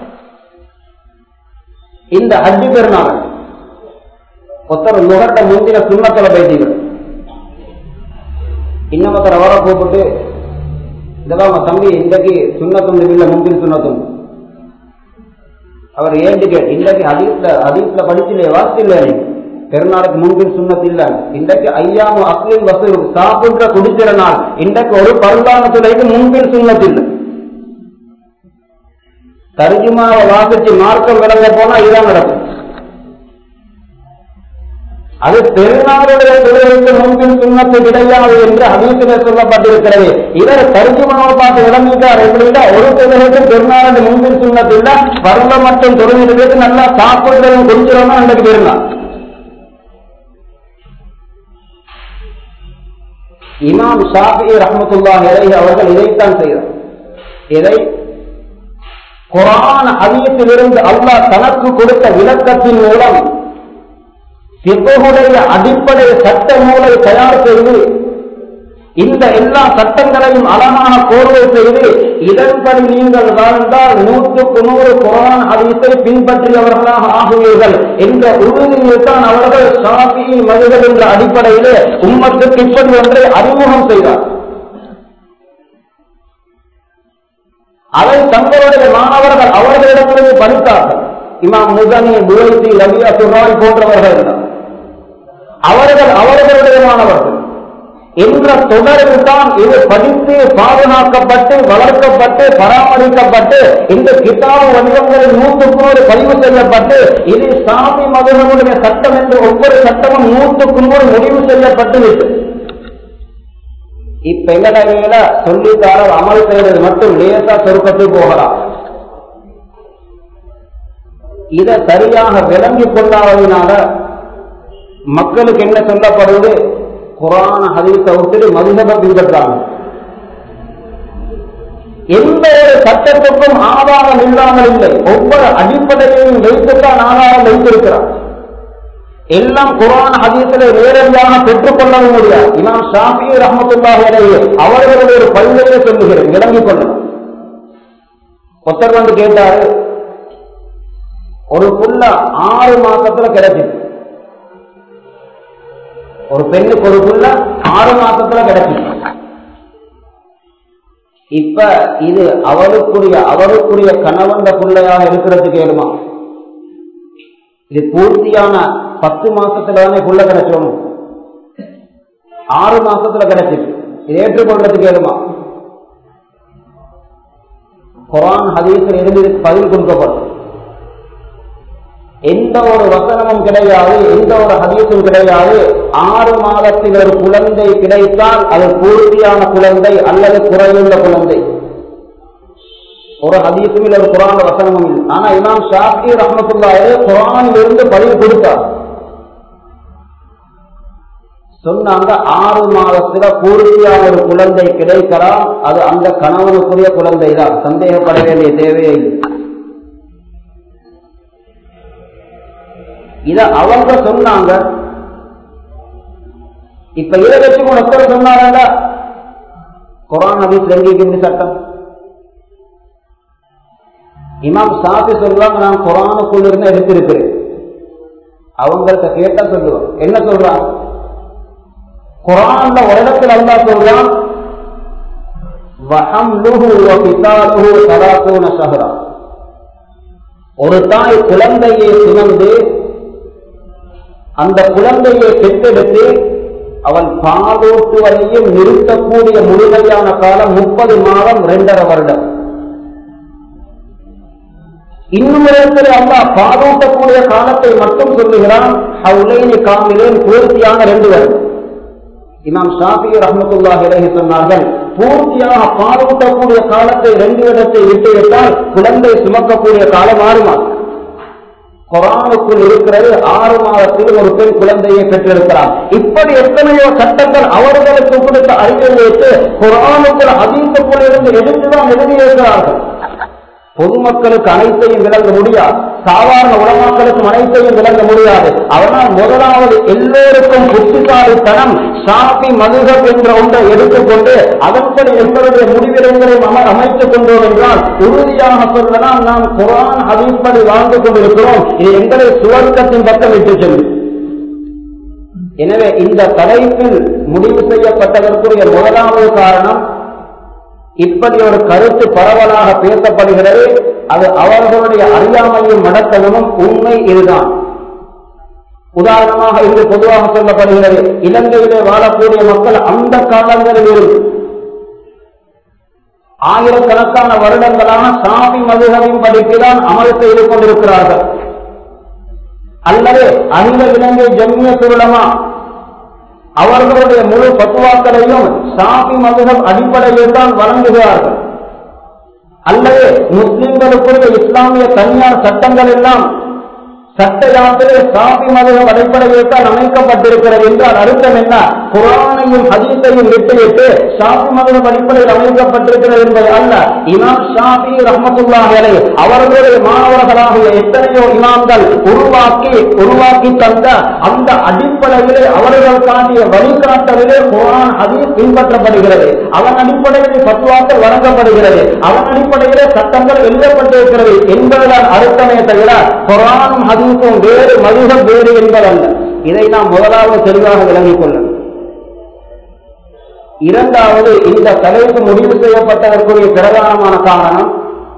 இந்த ஹஜ்ஜு பெருநாள் ஒருத்தர் நுகட்ட முந்தின சுண்ணத்துல பைத்தீர்கள் இன்னமத்தர வர கூப்பிட்டு இதெல்லாம் தம்பி இன்றைக்கு சுண்ணத்துண்டு இல்லை முந்தின சுண்ணத்துண்டு அவர் ஏண்டு கேட்டு இன்றைக்கு ஹதீஸ்ல ஹதீஸ்ல படிச்சிலே வாசில்ல நீ பெருநாளுக்கு முன்பின் சுண்ணத் இல்ல இன்றைக்கு ஐயாமு அக்லில் வசூல் சாப்பிடுற குடிக்கிற நாள் இன்றைக்கு ஒரு பருளான துறைக்கு முன்பின் சுண்ணத் இல்லை தர்ஜுமாவை வாசிச்சு மார்க்கம் விளங்க போனா இதுதான் நடக்கும் அது பெருநாளுடைய தொழிலுக்கு முன்பின் சுண்ணத்து கிடையாது என்று அதீசில சொல்லப்பட்டிருக்கிறது இவர் தர்ஜுமாவை பார்த்து விளங்கிட்டார் எப்படின்னா ஒரு தொழிலுக்கு பெருநாளுடைய முன்பின் சுண்ணத்து இல்ல பருவ மற்றும் தொழிலுக்கு நல்லா சாப்பிடுறதும் குடிச்சிடணும் அன்றைக்கு பெருநாள் இமாம் ஷாஃபி ரஹமத்துல்லா இறை அவர்கள் இதைத்தான் செய்தார் இதை குரான் ஹதீஸிலிருந்து அல்லாஹ் தனக்கு கொடுத்த விளக்கத்தின் மூலம் சிவகுடைய அடிப்படை சட்ட நூலை தயார் செய்து இந்த எல்லா சட்டங்களையும் அழகான கோர்வை செய்து இதன்படி நீங்கள் வாழ்ந்தால் நூற்றுக்கு நூறு குரான் ஹதீஸை பின்பற்றியவர்களாக ஆகுவீர்கள் என்ற உறுதியில் தான் அவர்கள் ஷாஃபி மனிதர் என்ற அடிப்படையிலே உம்மத்துக்கு இப்படி ஒன்றை அறிமுகம் செய்தார் அதை தங்களுடைய மாணவர்கள் அவர்களிடத்திலிருந்து படித்தார்கள் இமாம் முகனி துவைசி ரபியா சுராய் போன்றவர்கள் அவர்கள் அவர்களுடைய மாணவர்கள் என்ற தொடரில் தான் இது படித்து பாதுகாக்கப்பட்டு வளர்க்கப்பட்டு பராமரிக்கப்பட்டு இந்த கிதாபு வடிவங்களில் நூற்றுக்கு நூறு பதிவு செய்யப்பட்டு இது சாமி மதங்களுடைய சட்டம் என்று ஒவ்வொரு சட்டமும் நூற்றுக்கு நூறு முடிவு செய்யப்பட்டு விட்டு இப்ப எங்கடையில சொல்லித்தாரர் அமல் செய்வது மட்டும் லேசா சொருக்கத்து போகலாம் இதை சரியாக விளங்கி கொண்டாததினால மக்களுக்கு என்ன சொல்லப்படுவது குரான ஹதீஸை விட்டுட்டு மதுகப பின்பற்றாங்க எந்த ஒரு சட்டத்துக்கும் ஆதாரம் இல்லாமல் இல்லை ஒவ்வொரு அடிப்படையையும் வைத்துத்தான் ஆதாரம் வைத்திருக்கிறார் எல்லாம் குரான் ஹதீஸில் நேரடியாக பெற்றுக்கொள்ளவும் முடியாது இமாம் ஷாஃபி ரஹமத்துல்லாஹிடையே அவர்களுடைய ஒரு பல்வேறு சொல்லுகிறேன் விளங்கிக் கொள்ளலாம் ஒருத்தர் வந்து கேட்டாரு ஒரு புள்ள ஆறு மாசத்துல கிடைச்சிது ஒரு பெண்ணுக்கு ஒரு புள்ள ஆறு மாசத்துல கிடைச்சிது இப்ப இது அவருக்குரிய அவருக்குரிய கணவன் பிள்ளையாக இருக்கிறதுக்கு ஏழுமா இது பூர்த்தியான பத்து மாசத்துல தானே புள்ள கிடைச்சோணும் ஆறு மாசத்துல கிடைச்சிட்டு இது ஏற்றுக்கொள்றதுக்கு ஏழுமா குரான் ஹதீஸில் இருந்து பதில் கொடுக்கப்படும் எந்த ஒரு வசனமும் கிடையாது எந்த ஒரு ஹதீஸும் கிடையாது ஆறு மாதத்தில் ஒரு குழந்தை கிடைத்தால் அது பூர்த்தியான குழந்தை அல்லது குறையுள்ள குழந்தை ஒரு ஹதீஸும் இல்லை ஒரு குரான் வசனமும் இல்லை ஆனா இமாம் ஷாஃபி ரஹமத்துல்லாயே குரானில் இருந்து பதிவு கொடுத்தார் சொன்னாங்க ஆறு மாதத்துல பூர்த்தியான ஒரு குழந்தை கிடைக்கலாம் அது அந்த கணவனுக்குரிய குழந்தை தான் சந்தேகப்பட வேண்டிய தேவையே இல்லை இத அவங்க சொன்னாங்க இப்ப இதை வச்சு ஒருத்தர் சொன்னாரங்க குரான் ஹதீஸ் லங்கிக்கு சட்டம் இமாம் சாஃபி சொல்றாங்க நான் குரானுக்குள்ள இருந்து எடுத்திருக்கிறேன் அவங்கள்ட்ட கேட்டா சொல்லுவாங்க என்ன சொல்றாங்க குரான்ல ஒரு இடத்துல அல்லா சொல்றான் வஹம்லுஹு வ ஃபிசாலுஹு ஸலாத்தூன ஷஹரா ஒரு தாய் குழந்தையை சுமந்து அந்த குழந்தையை பெற்றெடுத்து அவன் பாலூட்டுவதையும் நிறுத்தக்கூடிய முழுமையான காலம் முப்பது மாதம் இரண்டரை வருடம் இன்னும் இடத்தில் அல்லா பாலூட்டக்கூடிய காலத்தை மட்டும் சொல்லுகிறான் ஹவுலைனி காமிலேன் பூர்த்தியான ரெண்டு வருடம் இமாம் ஷாஃபி ரஹமத்துல்லாஹ் இலகி சொன்னார்கள் பூர்த்தியாக பாலூட்டக்கூடிய காலத்தை ரெண்டு இடத்தை விட்டுவிட்டால் குழந்தை சுமக்கக்கூடிய காலம் ஆறு மாதம் குரானுக்குள் இருக்கிறது ஆறு மாதத்தில் ஒரு பெண் குழந்தையை பெற்றிருக்கிறார் இப்படி எத்தனையோ சட்டங்கள் அவர்களுக்கு கொடுத்த அறிவை வைத்து குரானுக்குள் அதீசக்குள் இருந்து எடுத்துதான் எழுதியிருக்கிறார்கள் பொதுமக்களுக்கு அனைத்தையும் விளங்க முடியாது சாதாரண உலமாக்களுக்கும் அனைத்தையும் விளங்க முடியாது அதனால் முதலாவது எல்லோருக்கும் புத்திசாலித்தனம் சாப்பி மதுகப் என்ற ஒன்றை எடுத்துக்கொண்டு அதன்படி எங்களுடைய முடிவிடங்களையும் அம அமைத்துக் கொண்டோம் என்றால் உறுதியாக சொல்லலாம் நாம் குரான் அதிப்படி வாழ்ந்து கொண்டிருக்கிறோம் இது எங்களை சுவர்க்கத்தின் பக்கம் விட்டு செல்லும் எனவே இந்த தலைப்பில் முடிவு செய்யப்பட்டதற்குரிய முதலாவது காரணம் இப்படி ஒரு கருத்து பரவலாக பேசப்படுகிறது அது அவர்களுடைய அறியாமையும் மடத்தனமும் உண்மை இதுதான் உதாரணமாக இன்று பொதுவாக சொல்லப்படுகிறது இலங்கையிலே வாழக்கூடிய மக்கள் அந்த காலங்களில் இருந்து ஆயிரக்கணக்கான வருடங்களான சாமி மதுகவின் படிப்புதான் அமல் செய்து கொண்டிருக்கிறார்கள் அல்லது அகில இலங்கை ஜம்மிய சுருளமா அவர்களுடைய முழு பத்துவாக்களையும் சாமி மதுகம் அடிப்படையில் தான் வழங்குகிறார்கள் அல்லது முஸ்லிம்களுக்குரிய இஸ்லாமிய தனியார் சட்டங்கள் எல்லாம் சட்ட யாத்திரை சாபி மதுகம் அடிப்படையில் தான் அமைக்கப்பட்டிருக்கிறது என்றால் அர்த்தம் என்ன குரானையும் ஹதீஸையும் விட்டுவிட்டு ஷாபி மதுகம் அடிப்படையில் அமைக்கப்பட்டிருக்கிறது என்பது அல்ல இமாம் ஷாபி ரஹமத்துல்லாஹலை அவர்களுடைய மாணவர்களாகிய எத்தனையோ இமாம்கள் உருவாக்கி உருவாக்கி தந்த அந்த அடிப்படையிலே அவர்கள் காட்டிய வழிகாட்டலிலே குரான் ஹதீஸ் பின்பற்றப்படுகிறது அவன் அடிப்படையில் பத்துவாக்கள் வழங்கப்படுகிறது அவன் அடிப்படையிலே சட்டங்கள் எழுதப்பட்டிருக்கிறது என்பதுதான் அர்த்தமே தவிர குரானும் ஹதீஸும் வேறு மதுகம் வேறு என்பதல்ல இதை நாம் முதலாவது தெளிவாக விளங்கிக் கொள்ளும் இரண்டாவது இந்த தலைப்பு முடிவு செய்யப்பட்டதற்குரிய பிரதானமான காரணம்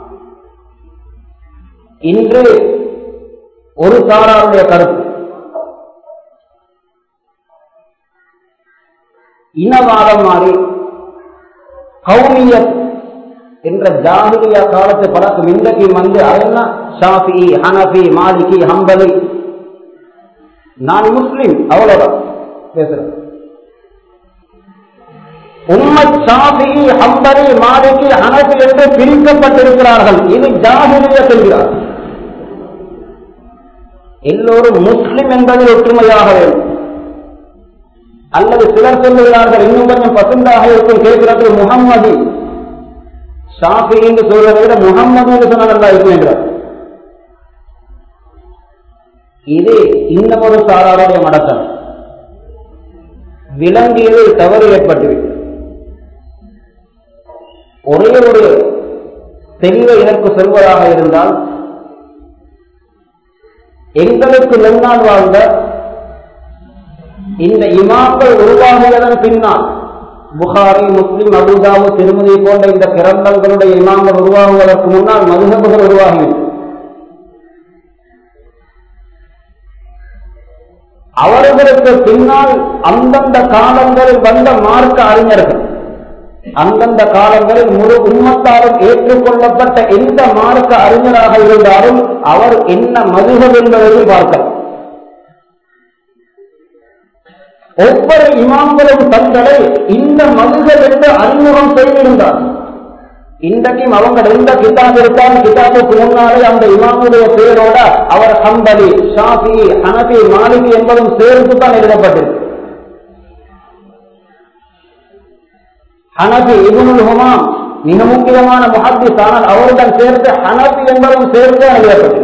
இன்று ஒரு சாராருடைய கருத்து இனவாதம் மாறி கௌமியத் என்ற ஜாகிரியா காலத்து பழக்கம் இன்றைக்கு வந்து அதெல்லாம் ஷாஃபி ஹனபி மாலிகி ஹம்பலி நான் முஸ்லிம் அவ்வளவுதான் பேசுறேன் உண்மை ஷாஃபி ஹம்பலி மாலிகி ஹனபி என்று பிரிக்கப்பட்டிருக்கிறார்கள் இது ஜாகிரியா சொல்கிறார் எல்லோரும் முஸ்லிம் என்பதில் ஒற்றுமையாக வேண்டும் அல்லது சிலர் சொல்லுகிறார்கள் இன்னும் கொஞ்சம் பசுந்தாக இருக்கும் கேட்கிறது முகம்மதி ஷாஃபி என்று சொல்வதை விட முகம்மது என்று சொன்னால் நல்லா இருக்கும் என்றார் இது இன்னும் ஒரு சாராருடைய மடத்தம் விலங்கியதில் தவறு ஏற்பட்டுவிட்டது ஒரே ஒரு தெளிவை எனக்கு சொல்வதாக இருந்தால் எங்களுக்கு முன்னால் வாழ்ந்த இந்த இமாம்கள் உருவாகியதன் பின்னால் புகாரி முஸ்லிம் அபுதாவு திருமதி போன்ற இந்த கிரந்தங்களுடைய இமாம்கள் உருவாகுவதற்கு முன்னால் மதுகபுகள் உருவாகிவிட்டது அவர்களுக்கு பின்னால் அந்தந்த காலங்களில் வந்த மார்க்க அறிஞர்கள் அந்தந்த காலங்களில் முழு உண்மத்தாலும் ஏற்றுக்கொள்ளப்பட்ட எந்த மார்க்க அறிஞராக இருந்தாலும் அவர் என்ன மதுகம் என்பதையும் பார்க்கலாம் ஒவ்வொரு இமாம்களும் தங்களை இந்த மதுகள் என்று அறிமுகம் செய்திருந்தார் இன்றைக்கும் அவங்க எந்த கிதாப் இருக்கான் கிதாபுக்கு முன்னாலே அந்த இமாமுடைய பெயரோட அவர் ஹம்பலி ஷாஃபி ஹனபி மாலிகி என்பதும் சேர்த்து தான் எழுதப்பட்டிருக்கு ஹனபி இபுனுல் ஹுமாம் மிக முக்கியமான முஹத்திஸ் ஆனால் அவருடன் சேர்த்து ஹனபி என்பதும் சேர்த்து தான் எழுதப்பட்டிருக்கு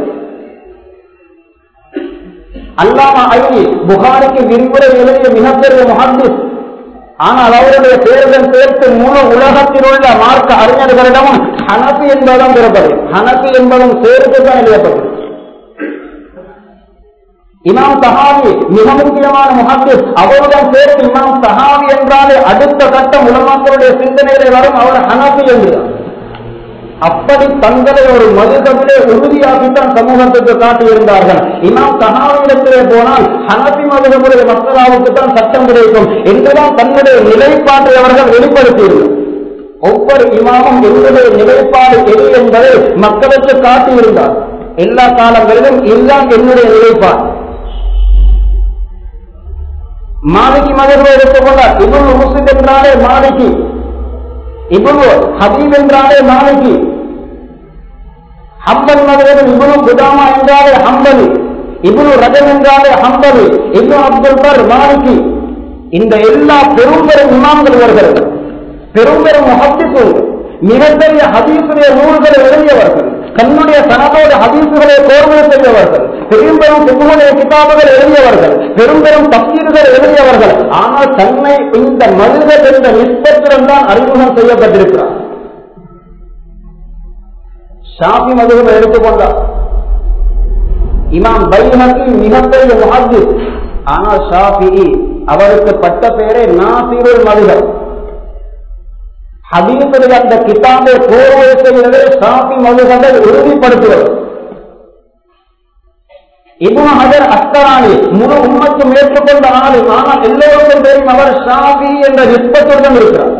அல்லாமா ஐனி புகாரிக்கு விரிவுரை எழுதிய மிகப்பெரிய முஹத்திஸ் ஆனால் அவருடைய பேருடன் சேர்த்து முழு உலகத்தில் உள்ள மார்க்க அறிஞர்களிடமும் ஹனபி என்பதும் பெறப்படு ஹனபி என்பதும் சேர்த்து தான் எழுதப்படும் இமாம் சஹாவி மிக முக்கியமான முகத்தில் அவருடன் சேர்த்து இமாம் சஹாவி என்றாலே அடுத்த கட்டம் உலமாக்களுடைய சிந்தனையிலே வரும் அவர் ஹனபி என்கிறார் அப்படி தங்களை ஒரு மதுகபிலே உறுதியாக்கித்தான் சமூகத்துக்கு காட்டியிருந்தார்கள் இமாம் சஹாவிடத்திலே போனால் ஹனபி மதுகபுடைய மக்களாவுக்கு தான் சட்டம் கிடைக்கும் என்றுதான் தன்னுடைய நிலைப்பாட்டை அவர்கள் வெளிப்படுத்தியிருந்தார் ஒவ்வொரு இமாமும் என்னுடைய நிலைப்பாடு எது என்பதை மக்களுக்கு காட்டியிருந்தார் எல்லா காலங்களிலும் இதுதான் என்னுடைய நிலைப்பாடு மாலிகி மதர்வை எடுத்துக்கொண்டார் இவ்வளவு முஸ்லிம் என்றாலே மாலிகி இவ்வளவு ஹபீப் என்றாலே மாலிகி ஹம்பல் மதர்கள் இவ்வளவு குதாமா என்றாலே ஹம்பலி இவ்வளவு ரஜம் என்றாலே ஹம்பலி இவ்வளவு அப்துல் பர் மாலிகி இந்த எல்லா பெரும் பெரும் இமாம்கள் இவர்கள் பெரும் பெரும் முகத்திகள் மிகப்பெரிய ஹதீசுடைய நூல்களை எழுதியவர்கள் தன்னுடைய தனதோட ஹதீசுகளை கோர்வை செய்தவர்கள் பெரும் பெரும் புகுமுடைய கிதாபுகள் எழுதியவர்கள் பெரும் பெரும் தப்சீர்கள் எழுதியவர்கள் ஆனால் தன்னை இந்த மனிதர் என்ற நிஷ்பத்திரம் தான் அறிமுகம் செய்யப்பட்டிருக்கிறார் ஷாஃபி மதுகம் எடுத்துக்கொண்டார் இமாம் பைஹக்கி மிகப்பெரிய முஹத்திஸ் ஆனால் ஷாஃபி அவருக்கு பட்ட பெயரே நாசிருல் மதுகம் ஹதீசுடைய அந்த கிதாபை கோர்வை செய்வதை ஷாஃபி மதுகபை உறுதிப்படுத்துவது இப்னு ஹஜர் அஸ்தரானி முழு உம்மத்தும் ஏற்றுக்கொண்ட ஆளு ஆனால் எல்லோருக்கும் தெரியும் அவர் ஷாஃபி என்ற நிற்பத்துடன் இருக்கிறார்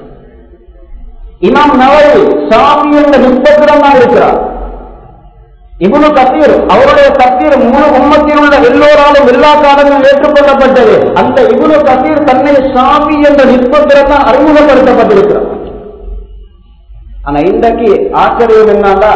இமாம் நவரி ஷாஃபி என்ற நிற்பத்துடன் தான் இருக்கிறார் இவனு கத்தீர் அவருடைய கத்தீர் முழு உம்மத்தில் உள்ள எல்லோராலும் எல்லா காலங்களும் ஏற்றுக்கொள்ளப்பட்டது அந்த இவனு கத்தீர் தன்னை ஷாஃபி என்ற நிற்பத்திரம் தான் அறிமுகப்படுத்தப்பட்டிருக்கிறார் ஆனா இன்றைக்கு ஆச்சரியம் என்னன்னா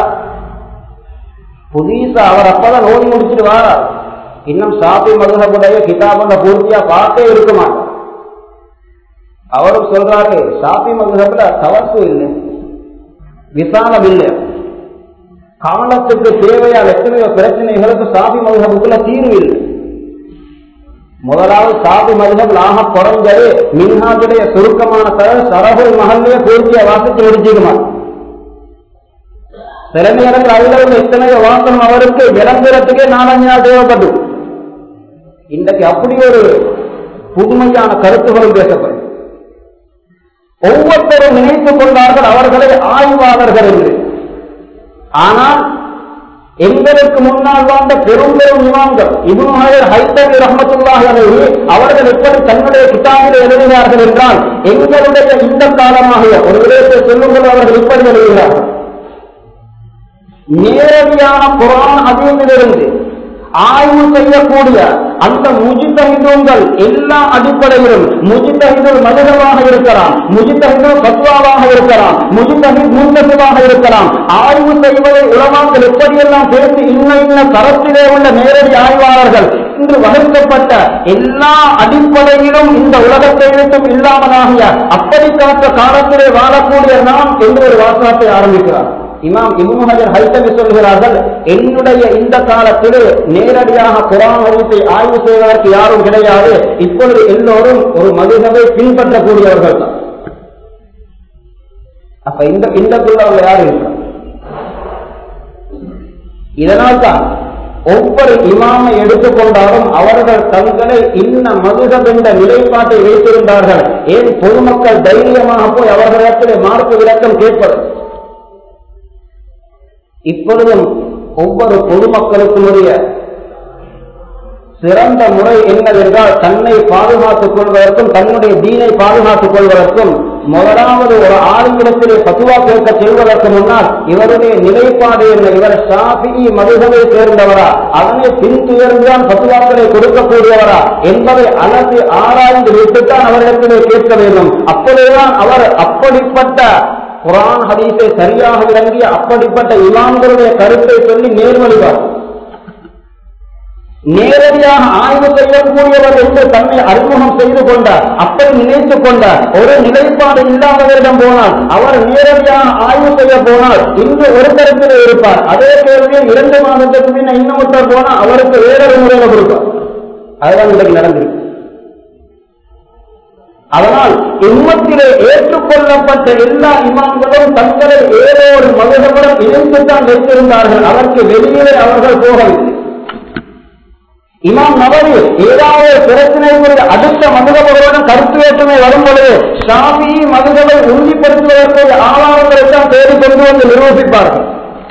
புதுசா அவர் அப்பதான் ஓடி முடிச்சுட்டு வாரார் இன்னும் ஷாஃபி மதுகபுடைய கிதாபுல பூர்த்தியா பார்த்தே இருக்க மாட்டார் அவரும் சொல்றாரு ஷாஃபி மதுகபுல தவசு இல்லை விசாலம் இல்லை காலத்துக்கு தேவையான எத்தனையோ பிரச்சனைகளுக்கு சாபி மதுகபுக்குள்ள தீர்வு இல்லை முதலாவது சாபி மதுகப் ஆக குறைஞ்சது மின்ஹாஜுடைய சுருக்கமான தர சரகுல் மகல்லே பூர்த்திய வாசித்து முடிச்சுக்குமா சில நேரத்தில் அதுல உள்ள எத்தனையோ வாசம் அவருக்கு விளங்குறதுக்கே நாலஞ்சு நாள் தேவைப்பட்டு இன்றைக்கு அப்படி ஒரு புதுமையான கருத்துகளும் பேசப்படும் ஒவ்வொருத்தரும் நினைத்துக் கொண்டார்கள் அவர்களை ஆய்வாளர்கள் என்று ஆனால் எங்களுக்கு முன்னால் வாழ்ந்த பெரும் பெரும் இமாம்கள் இபுனுஹர் ஹைத்தமி ரஹமத்துல்லாஹி அலைஹி அவர்கள் எப்படி தன்னுடைய கிதாபில் எழுதினார்கள் என்றால் எங்களுடைய இந்த காலமாக ஒரு விடயத்தை சொல்லுங்கள் அவர்கள் இப்படி எழுதுகிறார்கள் நேரடியான குரான் அதீமிலிருந்து ஆய்வு செய்யக்கூடிய அந்த முஜித்தகிதுங்கள் எல்லா அடிப்படையிலும் முஜித்தகிதுல் மதுகமாக இருக்கலாம் முஜித்தகிதுல் பத்வாவாக இருக்கலாம் முஜித்தகித் முன்தசுவாக இருக்கலாம் ஆய்வு செய்வதை உலமாக்கள் எப்படியெல்லாம் பேசி இன்ன இன்ன தரத்திலே உள்ள நேரடி ஆய்வாளர்கள் இன்று வகுக்கப்பட்ட எல்லா அடிப்படையிலும் இந்த உலகத்தை விட்டும் இல்லாமலாகிய அப்படி காத்த காலத்திலே வாழக்கூடிய நாம் என்று ஒரு வாசகத்தை ஆரம்பிக்கிறார் இமாம் இப்னு ஹஜர் ஹைத்தமி சொல்கிறார்கள் என்னுடைய இந்த காலத்திலே நேரடியாக குரான் ஹதீஸை ஆய்வு செய்வதற்கு யாரும் கிடையாது இப்பொழுது எல்லோரும் ஒரு மதுகவை பின்பற்றக்கூடியவர்கள் தான் அப்ப இந்த இந்தக்குள்ளவங்க யாரு இருக்கிறார் இதனால் தான் ஒவ்வொரு இமாமை எடுத்துக்கொண்டாலும் அவர்கள் தங்களை இன்ன மதுகப் என்ற நிலைப்பாட்டை வைத்திருந்தார்கள் ஏன் பொதுமக்கள் தைரியமாக போய் அவர்களிடத்திலே மார்க்கு விளக்கம் கேட்பது இப்பொழுதும் ஒவ்வொரு பொதுமக்களுக்கும் உரிய சிறந்த முறை என்னவென்றால் தன்னை பாதுகாத்துக் கொள்வதற்கும் தன்னுடைய தீனை பாதுகாத்துக் கொள்வதற்கும் முதலாவது ஒரு ஆளுமிடத்திலே பத்துவா கேட்க செல்வதற்கு முன்னால் இவருடைய நிலைப்பாடு என்ன இவர் ஷாஃபி மதுகவை சேர்ந்தவரா அதனை பின்துயர்ந்துதான் பத்துவாக்களை கொடுக்கக்கூடியவரா என்பதை அலசி ஆராய்ந்து விட்டுத்தான் அவரிடத்திலே கேட்க வேண்டும் அப்பொழுதுதான் அவர் அப்படிப்பட்ட குரான் ஹதீஸை சரியாக விளங்கிய அப்படிப்பட்ட இமாம்களுடைய கருத்தை சொல்லி நேர்வழிவார் நேரடியாக ஆய்வு செய்யக்கூடியவர் என்று தன்னை அறிமுகம் செய்து கொண்டார் அப்படி நினைத்துக் கொண்டார் ஒரு நிலைப்பாடு இல்லாதவரிடம் போனால் அவர் நேரடியாக ஆய்வு செய்ய போனால் இன்று ஒரு தரத்தில் இருப்பார் அதே கேள்வியை இரண்டு மாதத்துக்கு பின்ன இன்னொருத்தர் போனால் அவருக்கு வேறொரு முறையில கொடுப்பார் அதுதான் இன்றைக்கு நடந்திருக்கு அதனால் இம்மத்திலே ஏற்றுக்கொள்ளப்பட்ட எல்லா இமாம்களும் தங்களை ஏதோ ஒரு மதுகளுடன் இணைத்துத்தான் வைத்திருந்தார்கள் அதற்கு வெளியே அவர்கள் போகவில்லை இமாம் நபரி ஏதாவது பிரச்சனைக்குரிய அடுத்த மதுகபர்களுடன் கருத்து வேற்றுமை வரும் பொழுது ஷாமி மதுகளை உறுதிப்படுத்துவதற்குரிய ஆதாரங்களை தான் தேடி கொண்டு வந்து நிரூபிப்பார்கள்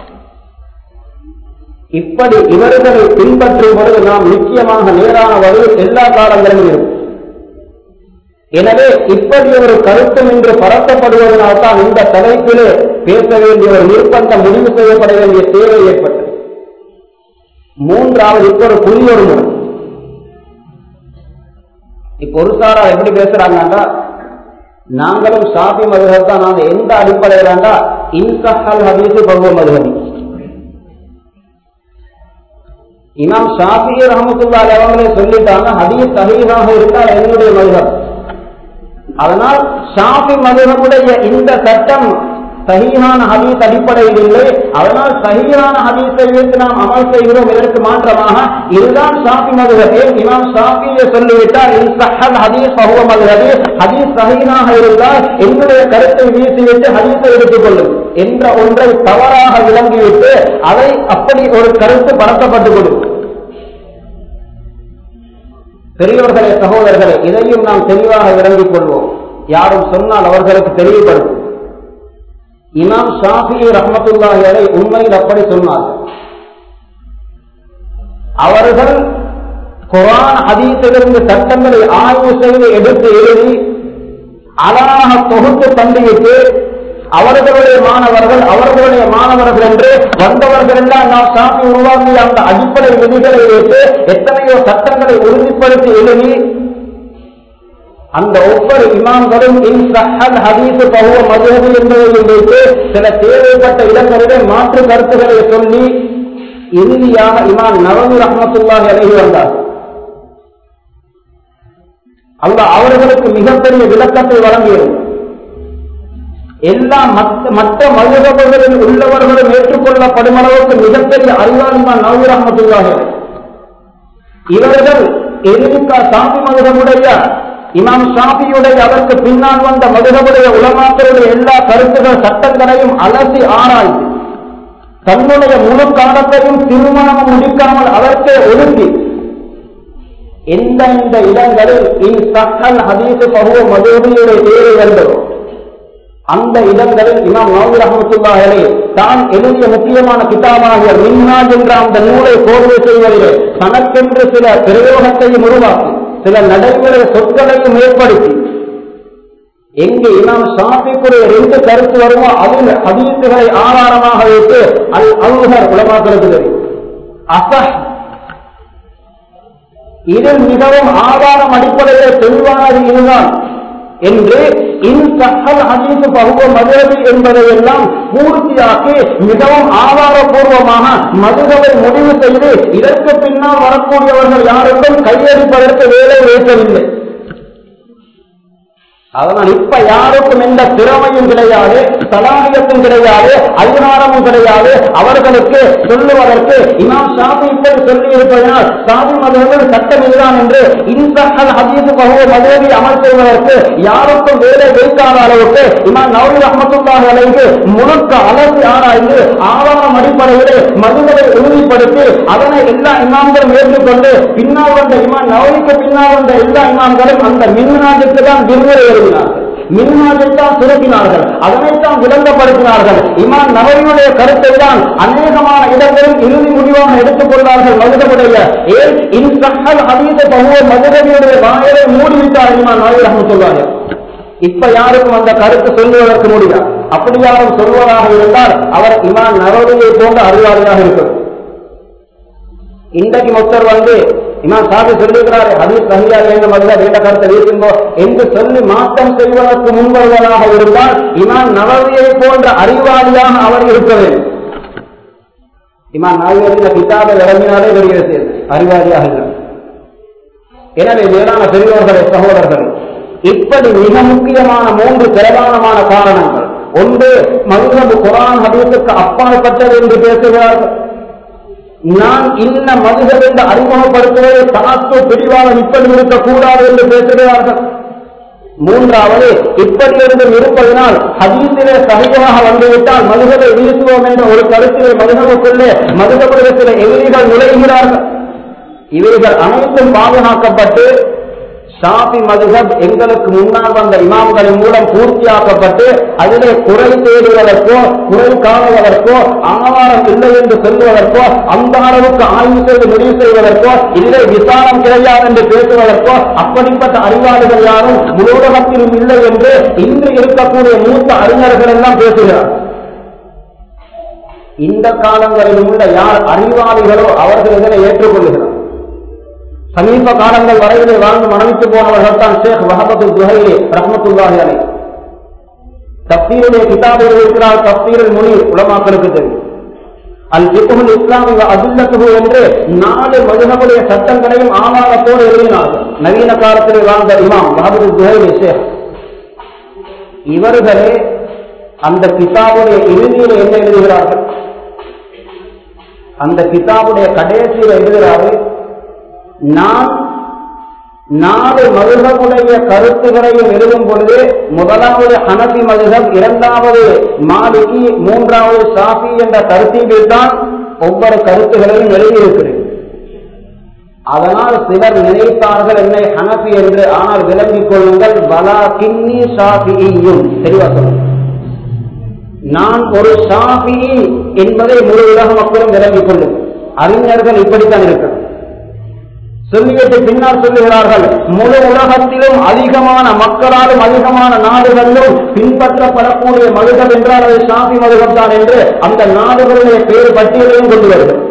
இப்படி இவர்களை பின்பற்றும் பொழுது நாம் நிச்சயமாக நேரான வழியில் எல்லா காலங்களிலும் இருக்கும் எனவே இப்படி ஒரு கருத்து இன்று பரத்தப்படுவதனால் தான் இந்த தலைப்பிலே பேச வேண்டிய ஒரு நிர்பந்தம் முடிவு செய்யப்பட வேண்டிய தேவை ஏற்பட்டது மூன்றாவது இப்ப ஒரு புதிய ஒரு முறை இப்ப ஒரு சாரா எப்படி பேசுறாங்கன்னா நாங்களும் ஷாபி மதுகப் தான் நாங்க எந்த அடிப்படையிலாண்டா இன்சஹல் ஹதீஸ் பருவ மதுகபி இமாம் ஷாஃபி ரஹமத்துல்லா அவங்களே சொல்லிட்டாங்க ஹதீஸ் சஹீஹாக இருந்தால் என்னுடைய மதுகப் அதனால் ஷாஃபி மதுகமுடைய இந்த சட்டம் சஹீஹான ஹதீஸ் அடிப்படையில் இல்லை அதனால் சஹீஹான ஹதீஸை வைத்து நாம் அமல் செய்கிறோம் இதற்கு மாற்றமாக இதுதான் ஷாஃபி மதுகப் ஏன் இமாம் ஷாஃபியை சொல்லிவிட்டால் இன் சஹல் ஹதீஸ் பகுவ மதுகபி ஹதீஸ் சஹீனாக இருந்தால் என்னுடைய கருத்தை வீசிவிட்டு ஹதீஸை எடுத்துக்கொள்ளும் என்ற ஒன்றை தவறாக விளங்கிவிட்டு அதை அப்படி ஒரு கருத்து பரத்தப்பட்டுக் கொடுக்கும் பெரியவர்களே சகோதரர்களே இதையும் நாம் தெளிவாக விளங்கிக் கொள்வோம் யாரும் சொன்னால் அவர்களுக்கு தெளிவுபடும் இமாம் ஷாஃபி ரஹமத்துல்லாஹிகளை உண்மையில் அப்படி சொன்னார்கள் அவர்கள் குரான் ஹதீஸிலிருந்து சட்டங்களை ஆய்வு செய்து எடுத்து எழுதி அழகாக தொகுத்து தந்திவிட்டு அவர்களுடைய மாணவர்கள் அவர்களுடைய மாணவர்கள் என்று வந்தவர்கள் எல்லாம் நாம் சாப்பி உருவாக்கிய அந்த அடிப்படை விதிகளை வைத்து எத்தனையோ சட்டங்களை உறுதிப்படுத்தி எழுதி அந்த ஒவ்வொரு இமாம்களும் இன் சஹல் ஹதீஸ் பகுவ மதுஹபு என்பதையும் வைத்து சில தேவைப்பட்ட இடங்களிலே மாற்று கருத்துக்களை சொல்லி இறுதியாக இமாம் நவமி ரஹமத்துல்லாஹி அலைஹி வந்தார் அல்ல அவர்களுக்கு மிகப்பெரிய விளக்கத்தை வழங்கியது எல்லா மற்ற மதுரபுகளில் உள்ளவர்களும் ஏற்றுக்கொள்ளப்படும் அளவுக்கு மிகப்பெரிய அறிவாளிமான் நவமி ரஹமத்துல்லாஹி இவர்கள் எதிர்க்கா சாமி மதுரமுடைய இமாம் ஷாபியுடைய அதற்கு பின்னால் வந்த மதுரவுடைய உலமாக்களுடைய எல்லா கருத்துகள் சட்டங்களையும் அலசி ஆராய்ந்து தன்னுடைய முழு காலத்தையும் திருமணம் முடிக்காமல் அதற்கே ஒதுக்கி எந்தெந்த இடங்களில் இன் சஹல் ஹதீசு பகுவ மதுரையுடைய தேவை வந்ததோ அந்த இடங்களில் இமாம் நவீ ரஹமத்துல்லாஹே தான் எழுதிய முக்கியமான கிதாபாகிய மின்னாஜ் என்ற அந்த நூலை கோர்வை செய்வதிலே தனக்கென்று சில பிரயோகத்தையும் உருவாக்கி சில நடைமுறை சொற்களையும் ஏற்படுத்தி எங்கு இமாம் ஷாஃபிக்குரிய ரெண்டு கருத்து வருமோ அதில் ஹதீசுகளை ஆதாரமாக வைத்து அல் அல்ஹர் உலமாக்களுக்கு தெரியும் அசஹ் இதில் மிகவும் ஆதாரம் அடிப்படையில் தெளிவானது இதுதான் என்று இன் சஹல் ஹதீசு பகுவ மதுரபி என்பதை எல்லாம் பூர்த்தியாக்கி மிகவும் ஆதாரபூர்வமாக மதுரவை முடிவு செய்து இதற்கு பின்னால் வரக்கூடியவர்கள் யாருக்கும் கையடிப்பதற்கு வேலை வைக்கவில்லை அதனால் இப்ப யாருக்கும் எந்த திறமையும் கிடையாது சலாகியத்தும் கிடையாது அதிகாரமும் கிடையாது அவர்களுக்கு சொல்லுவதற்கு இமாம் ஷாபி இப்படி சொல்லி இருப்பதனால் சாதி மதங்கள் சட்டம் இதுதான் என்று இன்சஹல் ஹதீஸ் பகுவ மதுரை அமல் செய்வதற்கு யாருக்கும் வேலை வைக்காத அளவுக்கு இமாம் நவீர் அஹமத்துல்லாஹ் அலைக்கு முழுக்க அலசி ஆராய்ந்து ஆவணம் அடிப்படையிலே மதுரை உறுதிப்படுத்தி அதனை எல்லா இமாம்களும் ஏற்றுக்கொண்டு பின்னால் வந்த இமாம் நவீக்கு பின்னால் வந்த எல்லா இமாம்களும் அந்த மின்நாட்டுக்கு தான் விரும்புகிற எழுதினார்கள் மின்மாஜைத்தான் சுருக்கினார்கள் அதனைத்தான் விளங்கப்படுத்தினார்கள் இமான் நவரியுடைய கருத்தை தான் அநேகமான இடங்களில் இறுதி முடிவாக எடுத்துக் கொண்டார்கள் மதுரமுடைய ஏன் இன்சஹல் அதீத பகுவ மதுரவியுடைய வாயலை மூடிவிட்டார் இமான் நவீர் ரஹமத்துல்லாஹி இப்ப யாருக்கும் அந்த கருத்து சொல்லுவதற்கு முடியாது அப்படி யாரும் சொல்வதாக இருந்தால் அவர் இமான் நவரியை போன்ற அறிவாளியாக இருக்கும் இன்றைக்கு மொத்தர் வந்து இமாம் சாமி சொல்லுகிறார் ஹதீஸ் சஹியா வேண்டும் அல்ல வேண்ட கருத்தை வீசுங்கோ என்று சொல்லி மாற்றம் செய்வதற்கு முன்வருவதாக இருந்தால் இமாம் நவவியை போன்ற அறிவாளியாக அவர் இருக்க வேண்டும் இமாம் நவவிய கிதாபை இறங்கினாலே பெரிய விஷயம் அறிவாளியாக இல்லை எனவே மேலான பெரியோர்களே சகோதரர்கள் இப்படி மிக முக்கியமான மூன்று பிரதானமான காரணங்கள் ஒன்று மதுரபு குரான் ஹதீஸுக்கு அப்பாற்பட்டது என்று பேசுகிறார்கள் நான் இன்ன மதுகள் என்று அறிமுகப்படுத்துவதை தாக்கு பிரிவாக இப்படி இருக்கக்கூடாது என்று பேசுகிறார்கள் மூன்றாவது இப்படி இருந்து இருப்பதனால் ஹதீசிலே சரியாக வந்துவிட்டால் மதுகளை வீசுவோம் என்ற ஒரு கருத்திலே மதுகவுக்குள்ளே மதுகவுடைய சில எதிரிகள் நுழைகிறார்கள் இவைகள் அனைத்தும் பாதுகாக்கப்பட்டு ஷாபி மதுகப் எங்களுக்கு முன்னால் வந்த இமாம்களின் மூலம் பூர்த்தியாக்கப்பட்டு அதிலே குறை தேடுவதற்கோ குறை காணுவதற்கோ ஆதாரம் இல்லை என்று சொல்லுவதற்கோ அந்த அளவுக்கு ஆய்வு செய்து முடிவு செய்வதற்கோ இல்லை விசாரம் கிடையாது என்று பேசுவதற்கோ அப்படிப்பட்ட அறிவாளிகள் யாரும் முழுவகத்திலும் இல்லை என்று இன்று இருக்கக்கூடிய மூத்த அறிஞர்கள் எல்லாம் பேசுகிறார் இந்த காலங்களில் உள்ள யார் அறிவாளிகளோ அவர்கள் இதனை ஏற்றுக்கொள்கிறார் சமீப காலங்கள் வரையிலே வாழ்ந்து மரணித்து போனவர்கள் தான் ஷேக் மஹமது ஜுஹைலி ரஹமத்துல்லாஹி அலை தப்தீருடைய கிதாபில் இருக்கிறார் தப்தீரில் மொழி உலமாக்களுக்கு தெரியும் அல் பிக்குல் இஸ்லாமி அபில்லத்துகு என்று நாலு மதுகமுடைய சட்டங்களையும் ஆதாரத்தோடு எழுதினார்கள் நவீன காலத்தில் வாழ்ந்த இமாம் மஹமது ஜுஹைலி ஷேக் இவர்களே அந்த கிதாபுடைய இறுதியில் என்ன எழுதுகிறார்கள் அந்த கிதாபுடைய கடைசியில் எழுதுகிறார்கள் நான் நாலு மதுகமுடைய கருத்துகளையும் எழுதும் பொழுது முதலாவது ஹனபி மதுகம் இரண்டாவது மாலிகி மூன்றாவது ஷாஃபி என்ற கருத்தில் தான் ஒவ்வொரு கருத்துகளையும் எழுதியிருக்கிறேன் அதனால் சிலர் நினைத்தார்கள் என்னை ஹனபி என்று ஆனால் விளங்கிக் கொள்ளுங்கள் பலா கின்னி ஷாஃபியும் தெளிவா சொல்லுங்க நான் ஒரு ஷாஃபி என்பதை முழு உலக மக்களும் விளங்கிக் கொள்ளும் அறிஞர்கள் இப்படித்தான் இருக்கிறார் சொல்லிவிட்டு பின்னால் சொல்லுகிறார்கள் முழு உலகத்திலும் அதிகமான மக்களாலும் அதிகமான நாடுகளிலும் பின்பற்றப்படக்கூடிய மதுகம் என்றால் அது ஷாஃபி மதுகம் தான் என்று அந்த நாடுகளுடைய பேர் பட்டியலையும் கொண்டு வருகிறது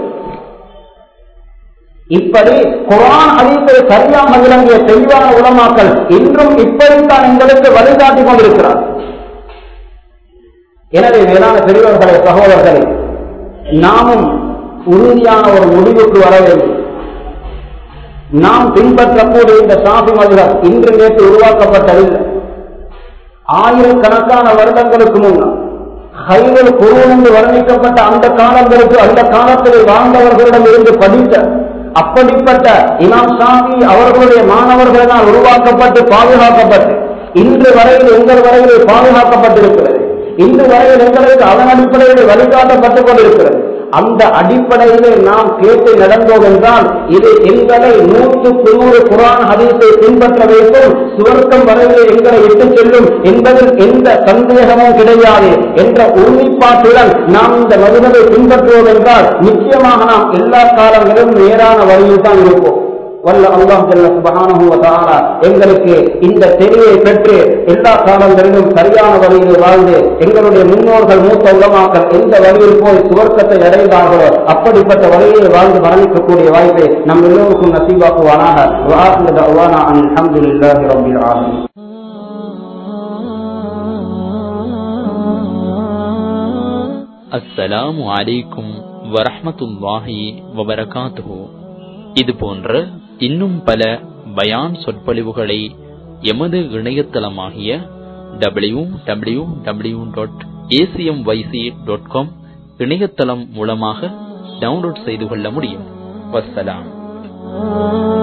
இப்படி குரான் அறிவிப்பை சரியாக விளங்கிய தெளிவான உலமாக்கள் இன்றும் இப்படித்தான் எங்களுக்கு வழிகாட்டிக் கொண்டிருக்கிறார் எனவே மேலான பெரியவர்களே சகோதரர்களே நாமும் உறுதியான ஒரு முடிவுக்கு வர வேண்டும் நாம் பின்பற்றக்கூடிய இந்த சாபி மதுரம் இன்று நேற்று உருவாக்கப்பட்டதில்லை ஆயிரக்கணக்கான வருடங்களுக்கு முன்னால் ஹைவல் குருவன் என்று வர்ணிக்கப்பட்ட அந்த காலங்களுக்கு அந்த காலத்தில் வாழ்ந்தவர்களிடம் இருந்து படித்த அப்படிப்பட்ட இமாம் ஷாஃபி அவர்களுடைய மாணவர்களினால் உருவாக்கப்பட்டு பாதுகாக்கப்பட்டு இன்று வரையில் எங்கள் வரையில் பாதுகாக்கப்பட்டிருக்கிறது இன்று வரையில் எங்களுக்கு அதன் அடிப்படையில் வழிகாட்டப்பட்டுக் கொண்டிருக்கிறது அந்த அடிப்படையிலே நாம் கேட்டு நடந்தோம் என்றால் இது எங்களை நூற்றுக்கு நூறு குரான் ஹதீஸை பின்பற்ற வைக்கும் சுவர்க்கம் வரையிலே எங்களை இட்டு செல்லும் என்பதில் எந்த சந்தேகமும் கிடையாது என்ற உறுதிப்பாட்டுடன் நாம் இந்த மதுரை பின்பற்றுவோம் என்றால் நிச்சயமாக நாம் எல்லா காலங்களிலும் நேரான வழியில் தான் இருப்போம் வல்ல அல்லாஹ் ஜல்ல சுபஹானஹு வ தஆலா எங்களுக்கு இந்த தெளிவை பெற்று எல்லா காலங்களிலும் சரியான வழியில் வாழ்ந்து எங்களுடைய முன்னோர்கள் மூத்த உலமாக்கள் எந்த வழியில் போய் சுவர்க்கத்தை அடைந்தார்களோ அப்படிப்பட்ட வழியை வாழ்ந்து மரணிக்கக்கூடிய வாய்ப்பை நம் எல்லோருக்கும் நசீவாக்குவானாக வாஹிர தஅவானா அனில் ஹம்துலில்லாஹி ரப்பில் ஆலமீன் அஸ்ஸலாமு அலைக்கும் வரஹ்மத்துல்லாஹி வபரகாத்துஹு இது போன்ற இன்னும் பல பயான் சொற்பொழிவுகளை எமது இணையதளமாகிய W W W dot ACM YC dot com இணையதளம் மூலமாக டவுன்லோட் செய்து கொள்ள முடியும் வஸ்ஸலாம்